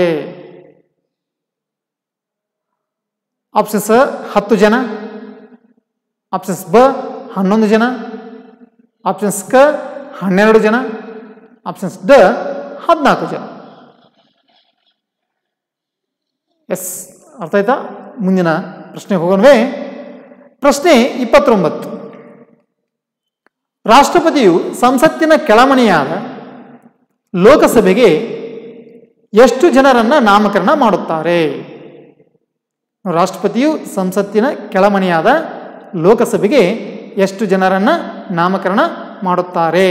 ಆಪ್ಷನ್ಸ್ ಅ ಹತ್ತು ಜನ ಆಪ್ಷನ್ಸ್ ಬ ಹನ್ನೊಂದು ಜನ ಆಪ್ಷನ್ಸ್ ಕ ಹನ್ನೆರಡು ಜನ ಆಪ್ಷನ್ಸ್ ಡ ಹದಿನಾಲ್ಕು ಜನ ಎಸ್ ಅರ್ಥ ಆಯ್ತಾ ಮುಂದಿನ ಪ್ರಶ್ನೆಗೆ ಹೋಗೋಣವೇ ಪ್ರಶ್ನೆ ಇಪ್ಪತ್ತೊಂಬತ್ತು ರಾಷ್ಟ್ರಪತಿಯು ಸಂಸತ್ತಿನ ಕೆಳಮನೆಯಾದ ಲೋಕಸಭೆಗೆ ಎಷ್ಟು ಜನರನ್ನ ನಾಮಕರಣ ಮಾಡುತ್ತಾರೆ ರಾಷ್ಟ್ರಪತಿಯು ಸಂಸತ್ತಿನ ಕೆಳಮನೆಯಾದ ಲೋಕಸಭೆಗೆ ಎಷ್ಟು ಜನರನ್ನ ನಾಮಕರಣ ಮಾಡುತ್ತಾರೆ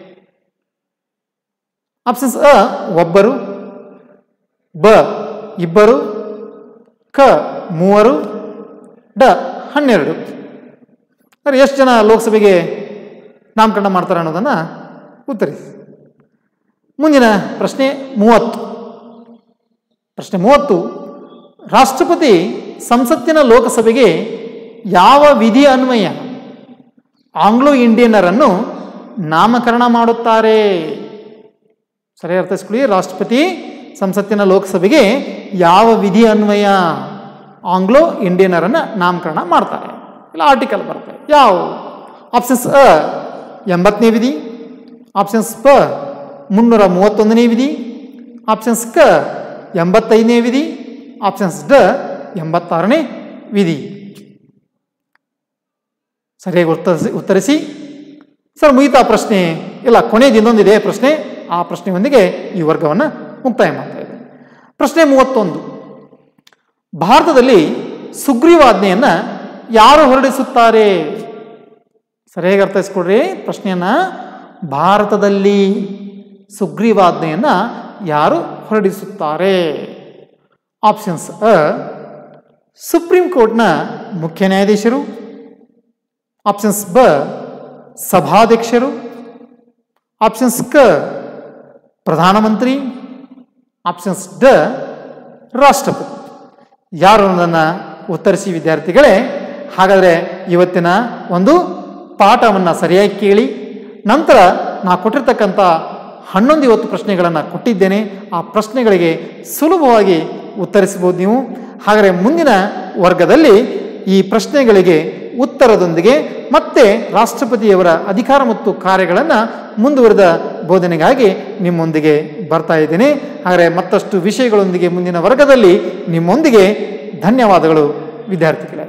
ಆಪ್ಷನ್ಸ್ ಅ ಒಬ್ಬರು ಬ ಇಬ್ಬರು ಕ ಮೂವರು ಡ ಹನ್ನೆರಡು ಅಂದರೆ ಎಷ್ಟು ಜನ ಲೋಕಸಭೆಗೆ ನಾಮಕರಣ ಮಾಡ್ತಾರೆ ಅನ್ನೋದನ್ನು ಉತ್ತರಿಸಿ ಮುಂದಿನ ಪ್ರಶ್ನೆ ಮೂವತ್ತು ಪ್ರಶ್ನೆ ಮೂವತ್ತು ರಾಷ್ಟ್ರಪತಿ ಸಂಸತ್ತಿನ ಲೋಕಸಭೆಗೆ ಯಾವ ವಿಧಿ ಅನ್ವಯ ಆಂಗ್ಲೋ ಇಂಡಿಯನ್ನರನ್ನು ನಾಮಕರಣ ಮಾಡುತ್ತಾರೆ ಸರಿ ಅರ್ಥೈಸ್ಕೊಳ್ಳಿ ರಾಷ್ಟ್ರಪತಿ ಸಂಸತ್ತಿನ ಲೋಕಸಭೆಗೆ ಯಾವ ವಿಧಿ ಅನ್ವಯ ಆಂಗ್ಲೋ ಇಂಡಿಯನ್ನರನ್ನ ನಾಮಕರಣ ಮಾಡ್ತಾರೆ ಇಲ್ಲ ಆರ್ಟಿಕಲ್ ಬರುತ್ತೆ ಯಾವ ಆಪ್ಷನ್ಸ್ ಅ ಎಂಬತ್ತನೇ ವಿಧಿ ಆಪ್ಷನ್ಸ್ ಪ ಮುನ್ನೂರ ಮೂವತ್ತೊಂದನೇ ವಿಧಿ ಆಪ್ಷನ್ಸ್ ಕ ಎಂಬತ್ತೈದನೇ ವಿಧಿ ಆಪ್ಷನ್ಸ್ ಡ ಎಂಬತ್ತಾರನೇ ವಿಧಿ ಸರಿಯಾಗಿ ಉತ್ತರಿಸಿ ಉತ್ತರಿಸಿ ಸರ್ ಮುಗಿತಾ ಪ್ರಶ್ನೆ ಇಲ್ಲ ಕೊನೆಯದು ಇನ್ನೊಂದಿದೆ ಪ್ರಶ್ನೆ ಆ ಪ್ರಶ್ನೆಯೊಂದಿಗೆ ಈ ವರ್ಗವನ್ನು ಮುಕ್ತಾಯ ಮಾಡ್ತಾ ಇದೆ ಪ್ರಶ್ನೆ ಮೂವತ್ತೊಂದು ಭಾರತದಲ್ಲಿ ಸುಗ್ರೀವಾಜ್ಞೆಯನ್ನು ಯಾರು ಹೊರಡಿಸುತ್ತಾರೆ ಸರಿಯಾಗಿ ಅರ್ಥೈಸ್ಕೊಡ್ರಿ ಪ್ರಶ್ನೆಯನ್ನ ಭಾರತದಲ್ಲಿ ಸುಗ್ರೀವಾಜ್ಞೆಯನ್ನು ಯಾರು ಹೊರಡಿಸುತ್ತಾರೆ ಆಪ್ಷನ್ಸ್ ಅ ಸುಪ್ರೀಂ ಕೋರ್ಟ್ನ ಮುಖ್ಯ ನ್ಯಾಯಾಧೀಶರು ಆಪ್ಷನ್ಸ್ ಬ ಸಭಾಧ್ಯಕ್ಷರು ಆಪ್ಷನ್ಸ್ ಕ ಪ್ರಧಾನಮಂತ್ರಿ ಆಪ್ಷನ್ಸ್ ಡ ರಾಷ್ಟ್ರಪತಿ ಯಾರು ಅನ್ನೋದನ್ನು ಉತ್ತರಿಸಿ ವಿದ್ಯಾರ್ಥಿಗಳೇ ಹಾಗಾದರೆ ಇವತ್ತಿನ ಒಂದು ಪಾಠವನ್ನು ಸರಿಯಾಗಿ ಕೇಳಿ ನಂತರ ನಾ ಕೊಟ್ಟಿರ್ತಕ್ಕಂಥ ಹನ್ನೊಂದು ಇವತ್ತು ಪ್ರಶ್ನೆಗಳನ್ನು ಕೊಟ್ಟಿದ್ದೇನೆ ಆ ಪ್ರಶ್ನೆಗಳಿಗೆ ಸುಲಭವಾಗಿ ಉತ್ತರಿಸಬಹುದು ನೀವು ಹಾಗಾದರೆ ಮುಂದಿನ ವರ್ಗದಲ್ಲಿ ಈ ಪ್ರಶ್ನೆಗಳಿಗೆ ಉತ್ತರದೊಂದಿಗೆ ಮತ್ತೆ ರಾಷ್ಟ್ರಪತಿಯವರ ಅಧಿಕಾರ ಮತ್ತು ಕಾರ್ಯಗಳನ್ನು ಮುಂದುವರೆದ ಬೋಧನೆಗಾಗಿ ನಿಮ್ಮೊಂದಿಗೆ ಬರ್ತಾ ಇದ್ದೇನೆ ಹಾಗಾದರೆ ಮತ್ತಷ್ಟು ವಿಷಯಗಳೊಂದಿಗೆ ಮುಂದಿನ ವರ್ಗದಲ್ಲಿ ನಿಮ್ಮೊಂದಿಗೆ ಧನ್ಯವಾದಗಳು ವಿದ್ಯಾರ್ಥಿಗಳೇ